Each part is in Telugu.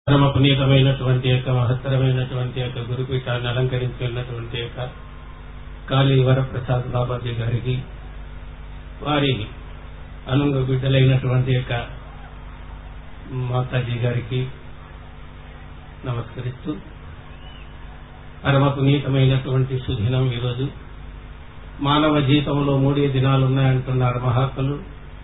పరమ పునీతమైనటువంటి యొక్క మహత్తరమైనటువంటి యొక్క గురుపీఠాన్ని అలంకరించుకున్నటువంటి యొక్క కాళీ వరప్రసాద్ బాబాజీ గారికి వారి అనుంగ బిడ్డలైనటువంటి యొక్క మాతాజీ గారికి నమస్కరిస్తూ పరమ పునీతమైనటువంటి సుదినం ఈరోజు మానవ జీవితంలో మూడే దినాలు ఉన్నాయంటున్నారు మహాత్ములు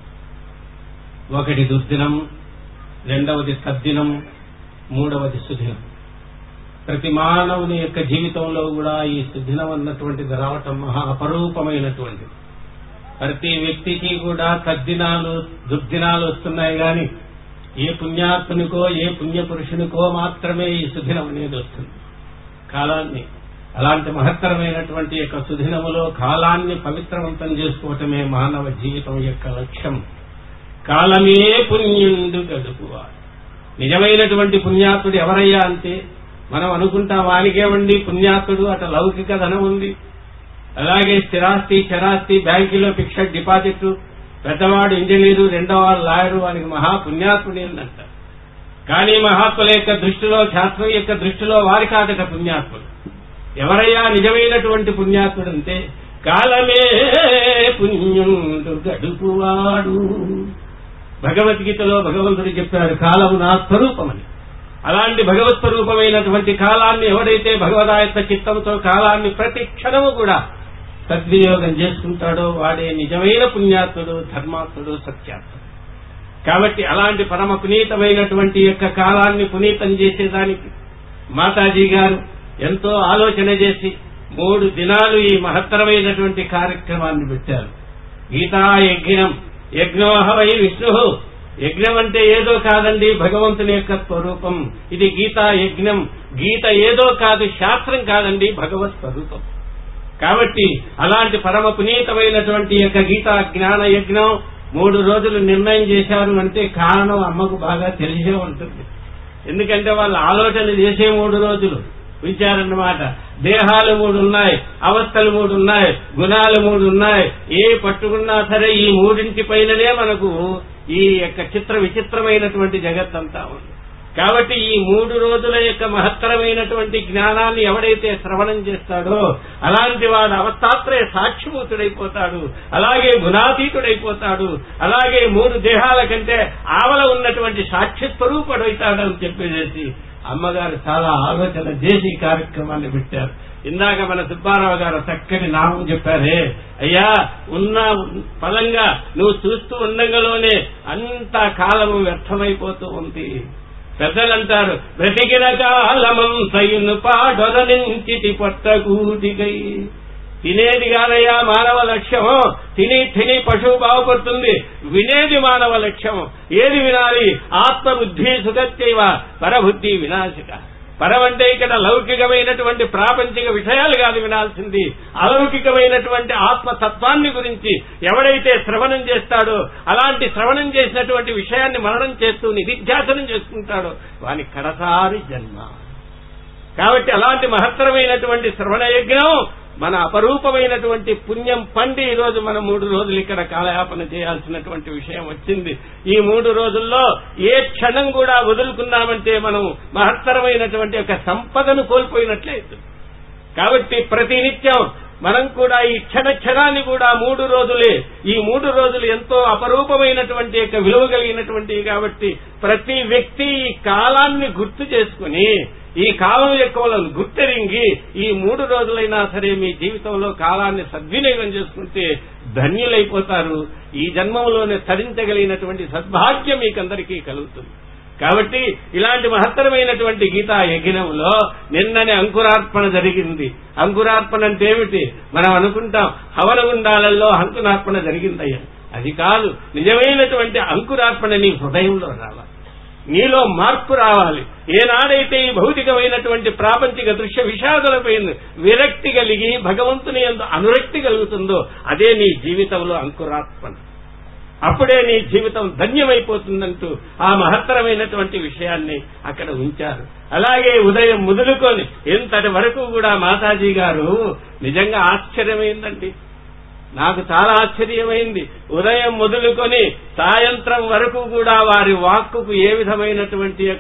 ఒకటి దుర్దినం రెండవది సద్దినం మూడవది సుదినం ప్రతి మానవుని యొక్క జీవితంలో కూడా ఈ సుదినం అన్నటువంటిది రావటం మహా అపరూపమైనటువంటిది ప్రతి వ్యక్తికి కూడా సద్దినాలు దుర్దినాలు వస్తున్నాయి గాని ఏ పుణ్యాత్మునికో ఏ పుణ్య పురుషునికో మాత్రమే ఈ సుదినం అనేది వస్తుంది కాలాన్ని అలాంటి మహత్తరమైనటువంటి యొక్క సుదినములో కాలాన్ని పవిత్రవంతం చేసుకోవటమే మానవ జీవితం యొక్క లక్ష్యం కాలమే పుణ్యుండు గడుపువాడు నిజమైనటువంటి పుణ్యాత్ముడు ఎవరయ్యా అంటే మనం అనుకుంటాం వానికేమండి పుణ్యాత్ముడు అట లౌకిక ధనం ఉంది అలాగే స్థిరాస్తి చరాస్తి బ్యాంకులో ఫిక్స్డ్ డిపాజిట్ పెద్దవాడు ఇంజనీరు రెండవ లాయరు వానికి మహాపుణ్యాత్ముడు ఏందంట కానీ మహాత్ముల యొక్క దృష్టిలో శాస్త్రం యొక్క దృష్టిలో వారి కాదట పుణ్యాత్ముడు ఎవరయ్యా నిజమైనటువంటి పుణ్యాత్ముడు అంటే కాలమే పుణ్యుండు గడుపువాడు భగవద్గీతలో భగవంతుడు చెప్పాడు కాలము నా స్వరూపమని అలాంటి భగవత్ స్వరూపమైనటువంటి కాలాన్ని ఎవడైతే భగవదాయత్త చిత్తంతో కాలాన్ని ప్రతి క్షణము కూడా సద్వినియోగం చేసుకుంటాడో వాడే నిజమైన పుణ్యాత్ముడు ధర్మాత్ముడు సత్యాత్ముడు కాబట్టి అలాంటి పరమ పునీతమైనటువంటి యొక్క కాలాన్ని పునీతం చేసేదానికి మాతాజీ గారు ఎంతో ఆలోచన చేసి మూడు దినాలు ఈ మహత్తరమైనటువంటి కార్యక్రమాన్ని పెట్టారు గీతా యజ్ఞం యజ్ఞోహవై విష్ణు యజ్ఞం అంటే ఏదో కాదండి భగవంతుని యొక్క స్వరూపం ఇది గీతా యజ్ఞం గీత ఏదో కాదు శాస్త్రం కాదండి భగవత్ స్వరూపం కాబట్టి అలాంటి పరమ పునీతమైనటువంటి యొక్క గీతా జ్ఞాన యజ్ఞం మూడు రోజులు నిర్ణయం చేశారు అంటే కారణం అమ్మకు బాగా తెలిసే ఉంటుంది ఎందుకంటే వాళ్ళు ఆలోచన చేసే మూడు రోజులు విచారన్నమాట దేహాలు మూడు ఉన్నాయి అవస్థలు మూడు ఉన్నాయి గుణాలు మూడు ఉన్నాయి ఏ పట్టుకున్నా సరే ఈ మూడింటి పైననే మనకు ఈ యొక్క చిత్ర విచిత్రమైనటువంటి జగత్తంతా ఉంది కాబట్టి ఈ మూడు రోజుల యొక్క మహత్తరమైనటువంటి జ్ఞానాన్ని ఎవడైతే శ్రవణం చేస్తాడో అలాంటి వాడు అవస్థాత్రయ సాక్షిభూతుడైపోతాడు అలాగే గుణాతీతుడైపోతాడు అలాగే మూడు దేహాల కంటే ఆవల ఉన్నటువంటి సాక్షి స్వరూపుడైతాడు అని చెప్పేసి అమ్మగారు చాలా ఆలోచన చేసి ఈ కార్యక్రమాన్ని పెట్టారు ఇందాక మన సుబ్బారావు గారు చక్కటి నామం చెప్పారే అయ్యా ఉన్న పదంగా నువ్వు చూస్తూ ఉండగలోనే అంత కాలము వ్యర్థమైపోతూ ఉంది పెద్దలంటారు బ్రతికిన కాలమం సయును పాడొరనించిటి పొట్టగూటిగై తినేది కాదయ్యా మానవ లక్ష్యం తిని తిని పశువు బాగుపడుతుంది వినేది మానవ లక్ష్యం ఏది వినాలి ఆత్మబుద్ధి సుగత్యవ పరబుద్ధి వినాశిక పరమంటే ఇక్కడ లౌకికమైనటువంటి ప్రాపంచిక విషయాలు కాదు వినాల్సింది అలౌకికమైనటువంటి ఆత్మతత్వాన్ని గురించి ఎవడైతే శ్రవణం చేస్తాడో అలాంటి శ్రవణం చేసినటువంటి విషయాన్ని మననం చేస్తూ నిధిధ్యాసనం చేసుకుంటాడో వాని కడసారి జన్మ కాబట్టి అలాంటి మహత్తరమైనటువంటి శ్రవణ యజ్ఞం మన అపరూపమైనటువంటి పుణ్యం పండి ఈ రోజు మనం మూడు రోజులు ఇక్కడ కాలయాపన చేయాల్సినటువంటి విషయం వచ్చింది ఈ మూడు రోజుల్లో ఏ క్షణం కూడా వదులుకున్నామంటే మనం మహత్తరమైనటువంటి ఒక సంపదను కోల్పోయినట్లయితే కాబట్టి ప్రతినిత్యం మనం కూడా ఈ క్షణ క్షణాన్ని కూడా మూడు రోజులే ఈ మూడు రోజులు ఎంతో అపరూపమైనటువంటి యొక్క విలువ కలిగినటువంటివి కాబట్టి ప్రతి వ్యక్తి ఈ కాలాన్ని గుర్తు చేసుకుని ఈ కాలం యొక్క గుర్తెరింగి ఈ మూడు రోజులైనా సరే మీ జీవితంలో కాలాన్ని సద్వినియోగం చేసుకుంటే ధన్యులైపోతారు ఈ జన్మంలోనే తరించగలిగినటువంటి సద్భాగ్యం మీకందరికీ కలుగుతుంది కాబట్టి ఇలాంటి మహత్తరమైనటువంటి గీతా యజ్ఞంలో నిన్ననే అంకురార్పణ జరిగింది అంకురార్పణ అంటే ఏమిటి మనం అనుకుంటాం హవనగుండాలలో అంకురార్పణ జరిగిందయ్యా అది కాదు నిజమైనటువంటి అంకురార్పణ నీ హృదయంలో రావాలి నీలో మార్పు రావాలి ఏనాడైతే ఈ భౌతికమైనటువంటి ప్రాపంచిక దృశ్య విషాదులపై విరక్తి కలిగి భగవంతుని ఎందు అనురక్తి కలుగుతుందో అదే నీ జీవితంలో అంకురార్పణ అప్పుడే నీ జీవితం ధన్యమైపోతుందంటూ ఆ మహత్తరమైనటువంటి విషయాన్ని అక్కడ ఉంచారు అలాగే ఉదయం మొదలుకొని ఎంతటి వరకు కూడా మాతాజీ గారు నిజంగా ఆశ్చర్యమైందండి నాకు చాలా ఆశ్చర్యమైంది ఉదయం మొదలుకొని సాయంత్రం వరకు కూడా వారి వాక్కుకు ఏ విధమైనటువంటి యొక్క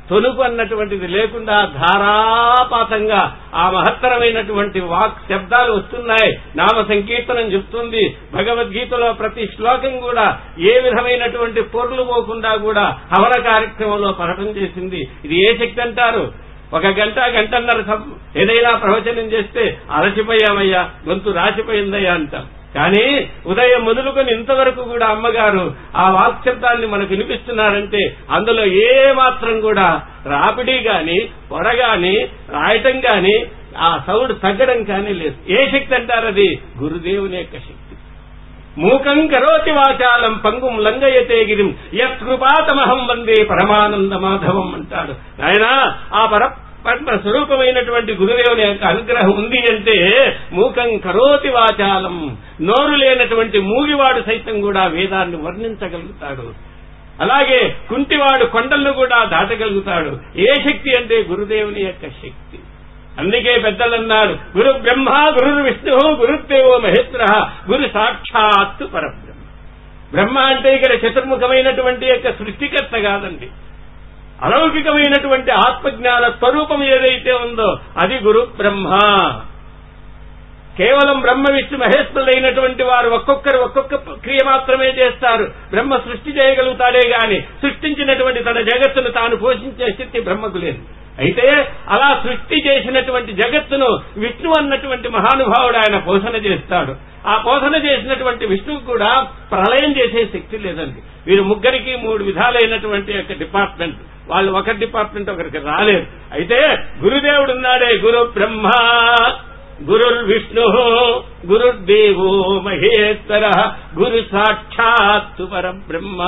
తొలుపు అన్నటువంటిది లేకుండా ధారాపాతంగా ఆ మహత్తరమైనటువంటి వాక్ శబ్దాలు వస్తున్నాయి నామ సంకీర్తనం చెప్తుంది భగవద్గీతలో ప్రతి శ్లోకం కూడా ఏ విధమైనటువంటి పొర్లు పోకుండా కూడా హవన కార్యక్రమంలో పఠనం చేసింది ఇది ఏ శక్తి అంటారు ఒక గంట గంటన్నర సం- ఏదైనా ప్రవచనం చేస్తే అలసిపోయామయ్యా గొంతు రాసిపోయిందయ్యా అంటాం కానీ ఉదయం మొదలుకొని ఇంతవరకు కూడా అమ్మగారు ఆ వాక్శబ్దాన్ని మనకు వినిపిస్తున్నారంటే అందులో ఏ మాత్రం కూడా రాపిడి గాని పొర గాని రాయటం గాని ఆ సౌండ్ తగ్గడం కానీ లేదు ఏ శక్తి అంటారు అది గురుదేవుని యొక్క శక్తి మూకం కరోతి వాచాలం పంగుం లంగయతే గిరిం యత్కృపాతమహం వందే పరమానంద మాధవం అంటాడు ఆయన ఆ పర పరమ స్వరూపమైనటువంటి గురుదేవుని యొక్క అనుగ్రహం ఉంది అంటే మూకం కరోతి వాచాలం నోరు లేనటువంటి మూగివాడు సైతం కూడా వేదాన్ని వర్ణించగలుగుతాడు అలాగే కుంటివాడు కొండలను కూడా దాటగలుగుతాడు ఏ శక్తి అంటే గురుదేవుని యొక్క శక్తి అందుకే పెద్దలన్నారు గురు బ్రహ్మ గురు విష్ణు గురుదేవో మహేశ్వర గురు సాక్షాత్తు పరబ్రహ్మ బ్రహ్మ అంటే ఇక్కడ చతుర్ముఖమైనటువంటి యొక్క సృష్టికర్త కాదండి అలౌకికమైనటువంటి ఆత్మజ్ఞాన స్వరూపం ఏదైతే ఉందో అది గురు బ్రహ్మ కేవలం బ్రహ్మ విష్ణు మహేశ్వరులైనటువంటి వారు ఒక్కొక్కరు ఒక్కొక్క క్రియ మాత్రమే చేస్తారు బ్రహ్మ సృష్టి చేయగలుగుతాడే గాని సృష్టించినటువంటి తన జగత్తును తాను పోషించే స్థితి బ్రహ్మకు లేదు అయితే అలా సృష్టి చేసినటువంటి జగత్తును విష్ణు అన్నటువంటి మహానుభావుడు ఆయన పోషణ చేస్తాడు ఆ పోషణ చేసినటువంటి విష్ణువు కూడా ప్రళయం చేసే శక్తి లేదండి వీరు ముగ్గురికి మూడు విధాలైనటువంటి యొక్క డిపార్ట్మెంట్ వాళ్ళు ఒక డిపార్ట్మెంట్ ఒకరికి రాలేరు అయితే గురుదేవుడు ఉన్నాడే గురు బ్రహ్మ గురుర్ విష్ణు గురుర్దేవో మహేశ్వర గురు సాక్షాత్తు పరబ్రహ్మ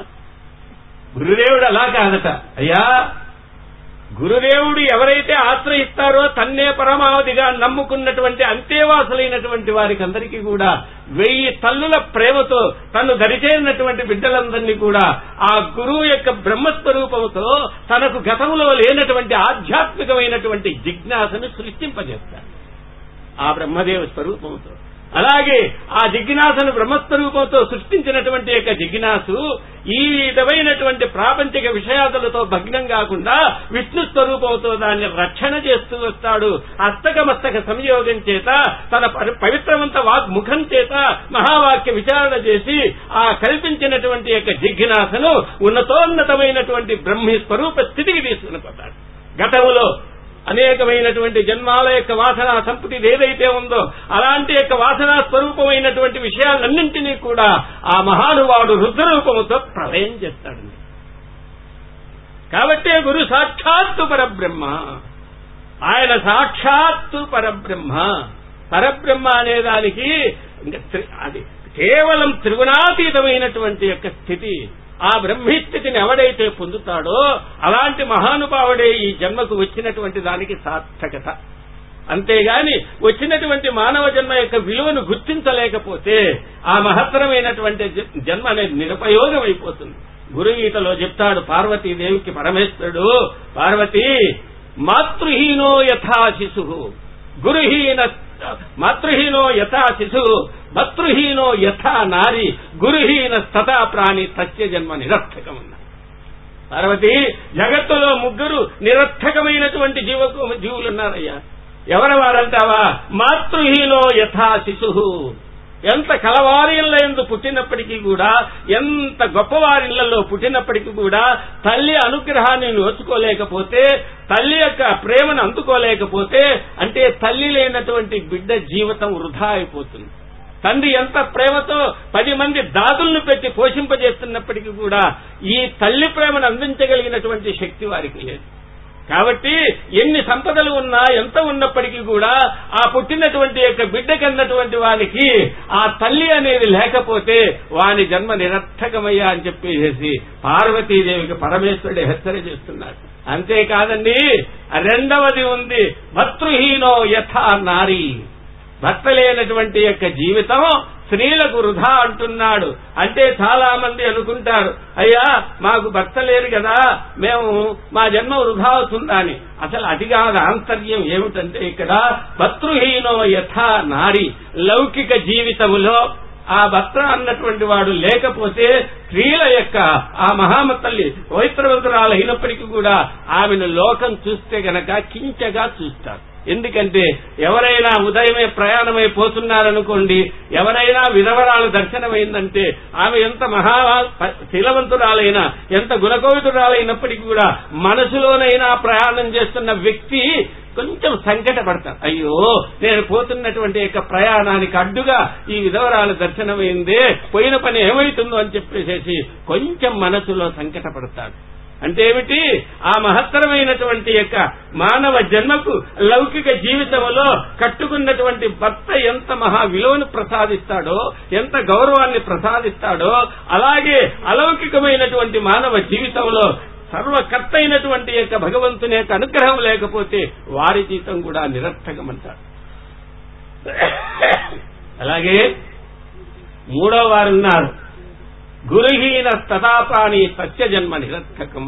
గురుదేవుడు అలా కాదట అయ్యా గురుదేవుడు ఎవరైతే ఆశ్రయిస్తారో తన్నే పరమావధిగా నమ్ముకున్నటువంటి అంతేవాసులైనటువంటి వారికి అందరికీ కూడా వెయ్యి తల్లుల ప్రేమతో తను దరిచేరినటువంటి బిడ్డలందరినీ కూడా ఆ గురువు యొక్క బ్రహ్మస్వరూపంతో తనకు గతంలో లేనటువంటి ఆధ్యాత్మికమైనటువంటి జిజ్ఞాసను సృష్టింపజేస్తాడు ఆ బ్రహ్మదేవ స్వరూపంతో అలాగే ఆ జిజ్ఞాసను బ్రహ్మస్వరూపంతో సృష్టించినటువంటి యొక్క జిజ్ఞాసు ఈ విధమైనటువంటి ప్రాపంచిక విషయాదులతో భగ్నం కాకుండా విష్ణు స్వరూపంతో దాన్ని రక్షణ చేస్తూ వస్తాడు అస్తకమస్తక సంయోగం చేత తన పరి- పవిత్రవంత వాక్ ముఖం చేత మహావాక్య విచారణ చేసి ఆ కల్పించినటువంటి యొక్క జిజ్ఞాసను ఉన్నతోన్నతమైనటువంటి బ్రహ్మి స్వరూప స్థితికి తీసుకుని పోతాడు గతములో అనేకమైనటువంటి జన్మాల యొక్క వాసన సంపుటి ఏదైతే ఉందో అలాంటి యొక్క వాసనా స్వరూపమైనటువంటి విషయాలన్నింటినీ కూడా ఆ మహానుభావుడు రుద్రరూపముతో ప్రళయం చేస్తాడండి కాబట్టే గురు సాక్షాత్తు పరబ్రహ్మ ఆయన సాక్షాత్తు పరబ్రహ్మ పరబ్రహ్మ అనే దానికి ఇంకా త్రి- అది కేవలం త్రిగుణాతీతమైనటువంటి యొక్క స్థితి ఆ బ్రహ్మస్థితిని ఎవడైతే పొందుతాడో అలాంటి మహానుభావుడే ఈ జన్మకు వచ్చినటువంటి దానికి సార్థకత అంతేగాని వచ్చినటువంటి మానవ జన్మ యొక్క విలువను గుర్తించలేకపోతే ఆ మహత్తరమైనటువంటి జ- జన్మ అనేది నిరుపయోగం అయిపోతుంది గురుగీతలో చెప్తాడు పార్వతీదేవికి పరమేశ్వరుడు పార్వతి మాతృహీనో యథా శిశు గురుహీన మాతృహీనో యథా శిశు భర్తృహీనో యథా నారి గురుహీన స్తథా ప్రాణి సత్య జన్మ నిరర్థకమన్న పార్వతి జగత్తులో ముగ్గురు నిరర్థకమైనటువంటి జీవకు జీవులున్నారయ్యా ఎవరి వారంటావా మాతృహీనో యథా శిశు ఎంత కలవారిళ్ళ ఎందు పుట్టినప్పటికీ కూడా ఎంత గొప్పవారిళ్లలో పుట్టినప్పటికీ కూడా తల్లి అనుగ్రహాన్ని నోచుకోలేకపోతే తల్లి యొక్క ప్రేమను అందుకోలేకపోతే అంటే తల్లి లేనటువంటి బిడ్డ జీవితం వృధా అయిపోతుంది తండ్రి ఎంత ప్రేమతో పది మంది దాదులను పెట్టి పోషింపజేస్తున్నప్పటికీ కూడా ఈ తల్లి ప్రేమను అందించగలిగినటువంటి శక్తి వారికి లేదు కాబట్టి ఎన్ని సంపదలు ఉన్నా ఎంత ఉన్నప్పటికీ కూడా ఆ పుట్టినటువంటి యొక్క బిడ్డకన్నటువంటి వానికి ఆ తల్లి అనేది లేకపోతే వాని జన్మ నిరర్థకమయ్యా అని చెప్పేసి పార్వతీదేవికి పరమేశ్వరుడు హెచ్చరి చేస్తున్నాడు అంతేకాదండి రెండవది ఉంది భర్తృహీనో యథా నారీ భర్త లేనటువంటి యొక్క జీవితం స్త్రీలకు వృధా అంటున్నాడు అంటే చాలా మంది అనుకుంటారు అయ్యా మాకు భర్త లేరు కదా మేము మా జన్మ వృధా అవుతుందా అని అసలు అది కాదు ఆంతర్యం ఏమిటంటే ఇక్కడ భర్తృహీనో యథా నారి లౌకిక జీవితములో ఆ భర్త అన్నటువంటి వాడు లేకపోతే స్త్రీల యొక్క ఆ మహామ తల్లి పవిత్రవంతురాలు అయినప్పటికీ కూడా ఆమెను లోకం చూస్తే గనక కించగా చూస్తారు ఎందుకంటే ఎవరైనా ఉదయమే ప్రయాణమై పోతున్నారనుకోండి ఎవరైనా విధవరాలు దర్శనమైందంటే ఆమె ఎంత మహా శీలవంతురాలైనా ఎంత గుణకోవితురాలైనప్పటికీ కూడా మనసులోనైనా ప్రయాణం చేస్తున్న వ్యక్తి కొంచెం సంకట పడతారు అయ్యో నేను పోతున్నటువంటి యొక్క ప్రయాణానికి అడ్డుగా ఈ విధవరాలు దర్శనమైందే పోయిన పని ఏమైతుందో అని చెప్పేసేసి కొంచెం మనసులో సంకట పడతాడు అంటే ఏమిటి ఆ మహత్తరమైనటువంటి యొక్క మానవ జన్మకు లౌకిక జీవితంలో కట్టుకున్నటువంటి భర్త ఎంత మహా విలువను ప్రసాదిస్తాడో ఎంత గౌరవాన్ని ప్రసాదిస్తాడో అలాగే అలౌకికమైనటువంటి మానవ జీవితంలో సర్వకర్త అయినటువంటి యొక్క భగవంతుని యొక్క అనుగ్రహం లేకపోతే వారి జీవితం కూడా నిరర్థకమంటారు అలాగే మూడో వారున్నారు గురుహీన తథాపాణి సత్యజన్మ నిరర్థకం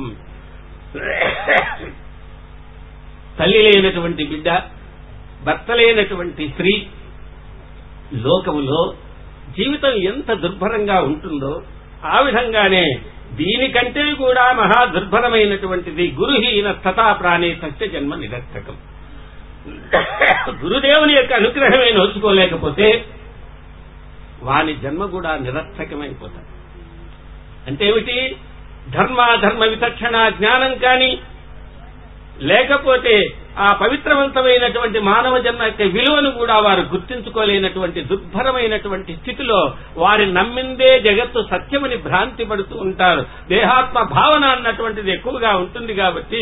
తల్లి లేనటువంటి బిడ్డ భర్త లేనటువంటి స్త్రీ లోకములో జీవితం ఎంత దుర్భరంగా ఉంటుందో ఆ విధంగానే దీనికంటే కూడా మహా దుర్భరమైనటువంటిది గురుహీన తథా ప్రాణి సత్య జన్మ నిరర్థకం గురుదేవుని యొక్క అనుగ్రహమే నోచుకోలేకపోతే వాని జన్మ కూడా నిరర్థకమైపోతాడు అంటే ఏమిటి ధర్మ ధర్మ విచక్షణ జ్ఞానం కాని లేకపోతే ఆ పవిత్రవంతమైనటువంటి మానవ జన్మ యొక్క విలువను కూడా వారు గుర్తించుకోలేనటువంటి దుర్భరమైనటువంటి స్థితిలో వారి నమ్మిందే జగత్తు సత్యమని భ్రాంతి పడుతూ ఉంటారు దేహాత్మ భావన అన్నటువంటిది ఎక్కువగా ఉంటుంది కాబట్టి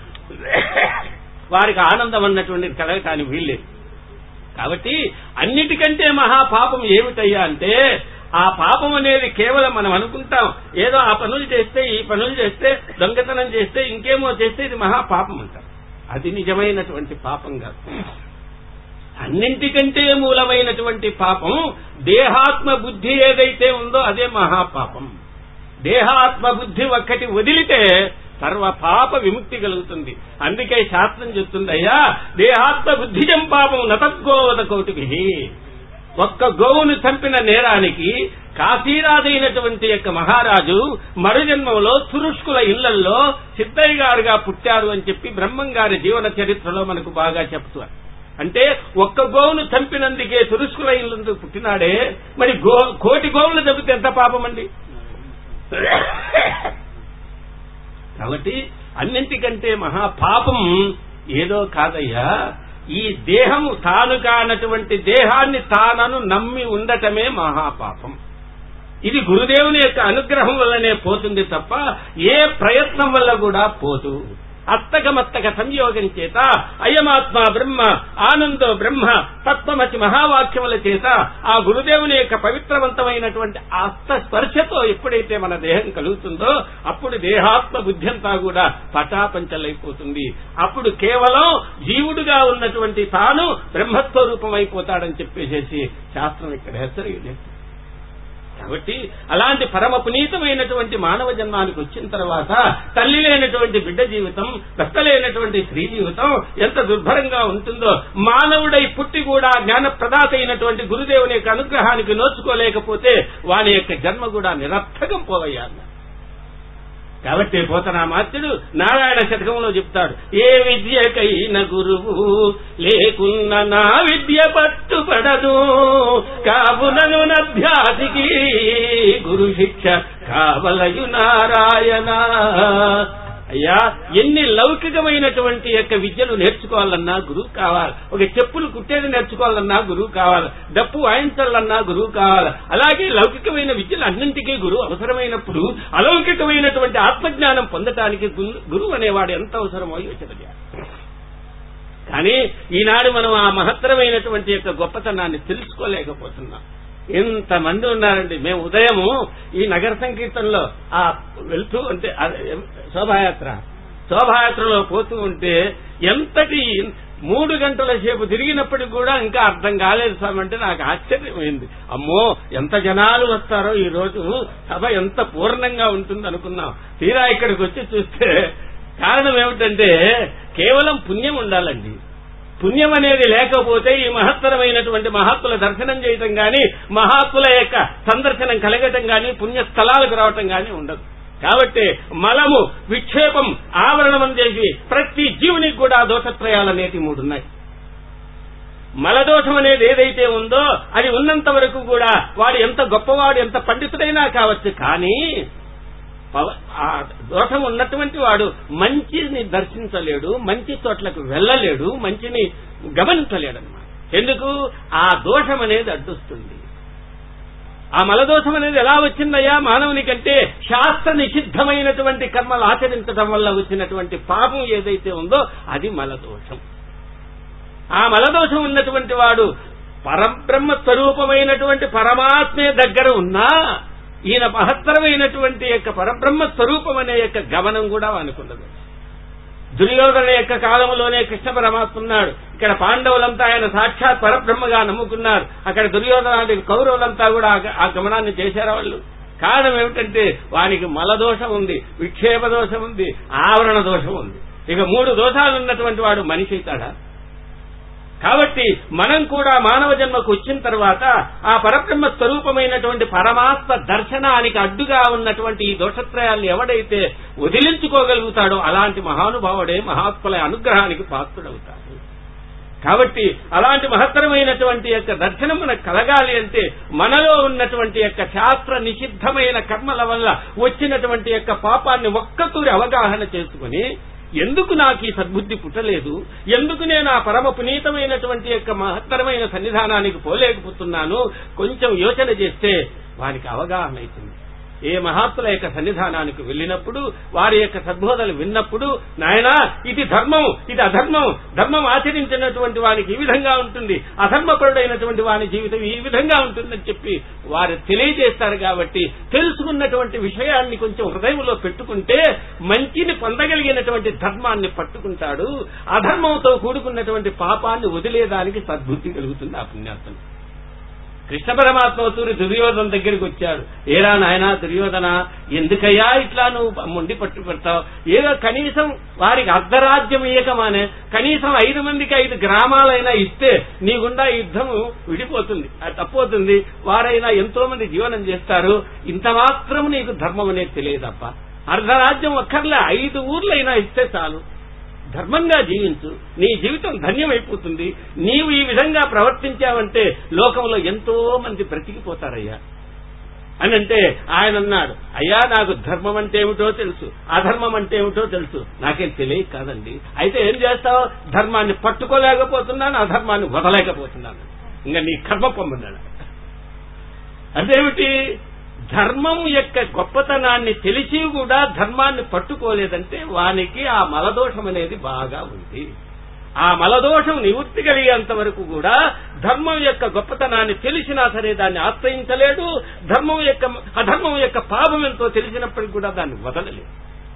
వారికి ఆనందం అన్నటువంటిది కలగటానికి వీల్లేదు కాబట్టి అన్నిటికంటే మహాపాపం ఏమిటయ్యా అంటే ఆ పాపం అనేది కేవలం మనం అనుకుంటాం ఏదో ఆ పనులు చేస్తే ఈ పనులు చేస్తే దొంగతనం చేస్తే ఇంకేమో చేస్తే ఇది మహాపాపం అంటాం అది నిజమైనటువంటి పాపం కాదు అన్నింటికంటే మూలమైనటువంటి పాపం దేహాత్మ బుద్ధి ఏదైతే ఉందో అదే మహాపాపం దేహాత్మ బుద్ధి ఒక్కటి వదిలితే సర్వ పాప విముక్తి కలుగుతుంది అందుకే శాస్త్రం చెప్తుంది అయ్యా దేహాత్మ బుద్ధిజం పాపం నతద్గోవద కోటికి ఒక్క గోవును చంపిన నేరానికి కాశీరాజైనటువంటి యొక్క మహారాజు మరుజన్మంలో తురుష్కుల ఇళ్లల్లో సిద్ధయ్య గారుగా పుట్టారు అని చెప్పి బ్రహ్మం గారి జీవన చరిత్రలో మనకు బాగా చెప్తారు అంటే ఒక్క గోవును చంపినందుకే తురుష్కుల ఇల్లందుకు పుట్టినాడే మరి గో కోటి గోవులు చంపితే ఎంత పాపం అండి కాబట్టి అన్నింటికంటే మహాపాపం ఏదో కాదయ్యా ఈ దేహము తాను కానటువంటి దేహాన్ని తానను నమ్మి ఉండటమే మహాపాపం ఇది గురుదేవుని యొక్క అనుగ్రహం వల్లనే పోతుంది తప్ప ఏ ప్రయత్నం వల్ల కూడా పోదు అత్తకమత్తక సంయోగం చేత అయమాత్మ బ్రహ్మ ఆనందో బ్రహ్మ తత్వమతి మహావాక్యముల చేత ఆ గురుదేవుని యొక్క పవిత్రవంతమైనటువంటి ఆస్త స్పర్శతో ఎప్పుడైతే మన దేహం కలుగుతుందో అప్పుడు దేహాత్మ బుద్ధి అంతా కూడా పటాపంచలైపోతుంది అప్పుడు కేవలం జీవుడుగా ఉన్నటువంటి తాను బ్రహ్మస్వరూపం అయిపోతాడని చెప్పేసేసి శాస్త్రం ఇక్కడ హెచ్చరిక కాబట్టి అలాంటి పరమ పునీతమైనటువంటి మానవ జన్మానికి వచ్చిన తర్వాత తల్లి లేనటువంటి బిడ్డ జీవితం భర్త లేనటువంటి స్త్రీ జీవితం ఎంత దుర్భరంగా ఉంటుందో మానవుడై పుట్టి కూడా జ్ఞానప్రదాత అయినటువంటి గురుదేవుని యొక్క అనుగ్రహానికి నోచుకోలేకపోతే వాని యొక్క జన్మ కూడా నిరర్థకం పోవయ్యాలి కాబట్టి పోతనామాత్యుడు నారాయణ శతకంలో చెప్తాడు ఏ విద్యకైన గురువు లేకున్న నా విద్య పట్టుపడదు కావునను నభ్యాసికి గురు శిక్ష కావలయు నారాయణ అయ్యా ఎన్ని లౌకికమైనటువంటి యొక్క విద్యలు నేర్చుకోవాలన్నా గురువు కావాలి ఒక చెప్పులు కుట్టేది నేర్చుకోవాలన్నా గురువు కావాలి డప్పు వాయించాలన్నా గురువు కావాలి అలాగే లౌకికమైన విద్యలు అన్నింటికీ గురువు అవసరమైనప్పుడు అలౌకికమైనటువంటి ఆత్మజ్ఞానం పొందటానికి గురువు అనేవాడు ఎంత అవసరమో యోచన కానీ ఈనాడు మనం ఆ మహత్తరమైనటువంటి యొక్క గొప్పతనాన్ని తెలుసుకోలేకపోతున్నాం ఎంతమంది ఉన్నారండి మేము ఉదయము ఈ నగర సంకీర్తనలో ఆ వెళ్తూ అంటే శోభాయాత్ర శోభాయాత్రలో పోతూ ఉంటే ఎంతటి మూడు గంటల సేపు తిరిగినప్పటికి కూడా ఇంకా అర్థం కాలేదు స్వామి అంటే నాకు ఆశ్చర్యమైంది అమ్మో ఎంత జనాలు వస్తారో ఈ రోజు సభ ఎంత పూర్ణంగా ఉంటుంది అనుకున్నాం తీరా ఇక్కడికి వచ్చి చూస్తే కారణం ఏమిటంటే కేవలం పుణ్యం ఉండాలండి పుణ్యం అనేది లేకపోతే ఈ మహత్తరమైనటువంటి మహాత్ముల దర్శనం చేయటం గాని మహాత్ముల యొక్క సందర్శనం కలగటం గాని పుణ్య స్థలాలకు రావటం గాని ఉండదు కాబట్టి మలము విక్షేపం ఆవరణం చేసి ప్రతి జీవునికి కూడా దోషత్రయాలు అనేటి మూడు ఉన్నాయి మలదోషం అనేది ఏదైతే ఉందో అది ఉన్నంత వరకు కూడా వాడు ఎంత గొప్పవాడు ఎంత పండితుడైనా కావచ్చు కానీ పవ- ఆ దోషం ఉన్నటువంటి వాడు మంచిని దర్శించలేడు మంచి చోట్లకు వెళ్ళలేడు మంచిని గమనించలేడు అనమాట ఎందుకు ఆ దోషం అనేది అడ్డొస్తుంది ఆ మలదోషం అనేది ఎలా వచ్చిందయ్యా మానవునికంటే శాస్త్ర నిషిద్ధమైనటువంటి కర్మలు ఆచరించడం వల్ల వచ్చినటువంటి పాపం ఏదైతే ఉందో అది మలదోషం ఆ మలదోషం ఉన్నటువంటి వాడు పరబ్రహ్మ స్వరూపమైనటువంటి పరమాత్మే దగ్గర ఉన్నా ఈయన మహత్తరమైనటువంటి యొక్క పరబ్రహ్మ స్వరూపం అనే యొక్క గమనం కూడా అనుకున్నది దుర్యోధన యొక్క కాలంలోనే కృష్ణ పరమాత్మ ఉన్నాడు ఇక్కడ పాండవులంతా ఆయన సాక్షాత్ పరబ్రహ్మగా నమ్ముకున్నారు అక్కడ దుర్యోధనాది కౌరవులంతా కూడా ఆ- ఆ గమనాన్ని చేశారు వాళ్ళు కారణం ఏమిటంటే వానికి మల దోషం ఉంది విక్షేప దోషం ఉంది ఆవరణ దోషం ఉంది ఇక మూడు దోషాలు ఉన్నటువంటి వాడు మనిషి అవుతాడా కాబట్టి మనం కూడా మానవ జన్మకు వచ్చిన తర్వాత ఆ పరబ్రహ్మ స్వరూపమైనటువంటి పరమాత్మ దర్శనానికి అడ్డుగా ఉన్నటువంటి ఈ దోషత్రయాల్ని ఎవడైతే వదిలించుకోగలుగుతాడో అలాంటి మహానుభావుడే మహాత్ముల అనుగ్రహానికి పాత్రుడవుతాడు కాబట్టి అలాంటి మహత్తరమైనటువంటి యొక్క దర్శనం మనకు కలగాలి అంటే మనలో ఉన్నటువంటి యొక్క శాస్త్ర నిషిద్ధమైన కర్మల వల్ల వచ్చినటువంటి యొక్క పాపాన్ని ఒక్కతూరి అవగాహన చేసుకుని ఎందుకు నాకు ఈ సద్బుద్ధి పుట్టలేదు ఎందుకు నేను ఆ పరమ పునీతమైనటువంటి యొక్క మహత్తరమైన సన్నిధానానికి పోలేకపోతున్నాను కొంచెం యోచన చేస్తే వారికి అవగాహన అవుతుంది ఏ మహాత్ముల యొక్క సన్నిధానానికి వెళ్ళినప్పుడు వారి యొక్క సద్బోధలు విన్నప్పుడు నాయనా ఇది ధర్మం ఇది అధర్మం ధర్మం ఆచరించినటువంటి వానికి ఈ విధంగా ఉంటుంది అధర్మపరుడైనటువంటి వాని జీవితం ఈ విధంగా ఉంటుందని చెప్పి వారు తెలియజేస్తారు కాబట్టి తెలుసుకున్నటువంటి విషయాన్ని కొంచెం హృదయంలో పెట్టుకుంటే మంచిని పొందగలిగినటువంటి ధర్మాన్ని పట్టుకుంటాడు అధర్మంతో కూడుకున్నటువంటి పాపాన్ని వదిలేదానికి సద్బుద్ధి కలుగుతుంది ఆ పుణ్యాత్మని కృష్ణ పరమాత్మ సూర్య దుర్యోధన దగ్గరికి వచ్చాడు ఏరా నాయనా దుర్యోధన ఎందుకయ్యా ఇట్లా నువ్వు మొండి పట్టు పెడతావు ఏదో కనీసం వారికి అర్ధరాజ్యం ఇయ్యకమానే కనీసం ఐదు మందికి ఐదు గ్రామాలైనా ఇస్తే నీ గుండా ఈ యుద్ధము విడిపోతుంది అది తప్పవుతుంది వారైనా ఎంతో మంది జీవనం చేస్తారు ఇంత మాత్రం నీకు ధర్మం అనేది తెలియదప్ప అర్ధరాజ్యం ఒక్కర్లే ఐదు ఊర్లైనా ఇస్తే చాలు ధర్మంగా జీవించు నీ జీవితం ధన్యమైపోతుంది నీవు ఈ విధంగా ప్రవర్తించావంటే లోకంలో ఎంతో మంది బ్రతికిపోతారయ్యా అని అంటే ఆయన అన్నాడు అయ్యా నాకు ధర్మం అంటే ఏమిటో తెలుసు అధర్మం అంటే ఏమిటో తెలుసు నాకేం తెలియక కాదండి అయితే ఏం చేస్తావు ధర్మాన్ని పట్టుకోలేకపోతున్నాను అధర్మాన్ని వదలేకపోతున్నాను ఇంకా నీ కర్మ పొమ్మన్నాడు అదేమిటి ధర్మం యొక్క గొప్పతనాన్ని తెలిసి కూడా ధర్మాన్ని పట్టుకోలేదంటే వానికి ఆ మలదోషం అనేది బాగా ఉంది ఆ మలదోషం నివృత్తి కలిగేంత వరకు కూడా ధర్మం యొక్క గొప్పతనాన్ని తెలిసినా సరే దాన్ని ఆశ్రయించలేడు ధర్మం యొక్క అధర్మం యొక్క పాపం ఎంతో తెలిసినప్పటికీ కూడా దాన్ని వదలలేదు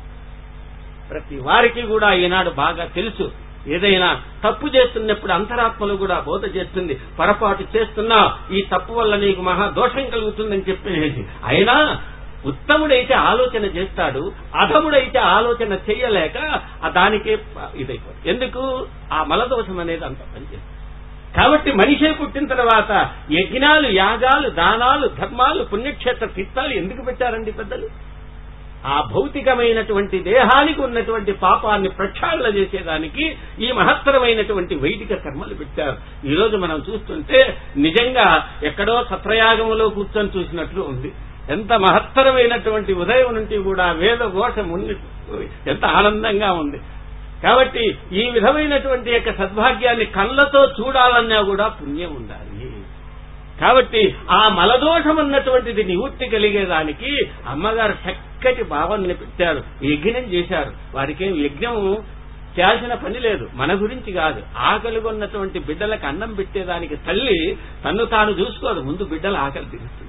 ప్రతి వారికి కూడా ఈనాడు బాగా తెలుసు ఏదైనా తప్పు చేస్తున్నప్పుడు అంతరాత్మలు కూడా బోధ చేస్తుంది పొరపాటు చేస్తున్నా ఈ తప్పు వల్ల నీకు మహా దోషం కలుగుతుందని చెప్పేది అయినా ఉత్తముడైతే ఆలోచన చేస్తాడు అధముడైతే ఆలోచన చెయ్యలేక ఆ దానికే ఇదైపోతుంది ఎందుకు ఆ మలదోషం అనేది అంత పనిచేస్తుంది కాబట్టి మనిషే పుట్టిన తర్వాత యజ్ఞాలు యాగాలు దానాలు ధర్మాలు పుణ్యక్షేత్ర తీర్థాలు ఎందుకు పెట్టారండి పెద్దలు ఆ భౌతికమైనటువంటి దేహానికి ఉన్నటువంటి పాపాన్ని ప్రక్షాళన చేసేదానికి ఈ మహత్తరమైనటువంటి వైదిక కర్మలు పెట్టారు ఈ రోజు మనం చూస్తుంటే నిజంగా ఎక్కడో సత్రయాగములో కూర్చొని చూసినట్లు ఉంది ఎంత మహత్తరమైనటువంటి ఉదయం నుండి కూడా వేద ఘోష మున్ని ఎంత ఆనందంగా ఉంది కాబట్టి ఈ విధమైనటువంటి యొక్క సద్భాగ్యాన్ని కళ్ళతో చూడాలన్నా కూడా పుణ్యం ఉండాలి కాబట్టి ఆ మలదోషం ఉన్నటువంటిది నివృత్తి కలిగేదానికి అమ్మగారు చక్కటి భావనని పెట్టారు యజ్ఞం చేశారు వారికేం యజ్ఞం చేయాల్సిన పని లేదు మన గురించి కాదు ఆకలిగొన్నటువంటి బిడ్డలకు అన్నం పెట్టేదానికి తల్లి తన్ను తాను చూసుకోదు ముందు బిడ్డల ఆకలి తీరుస్తుంది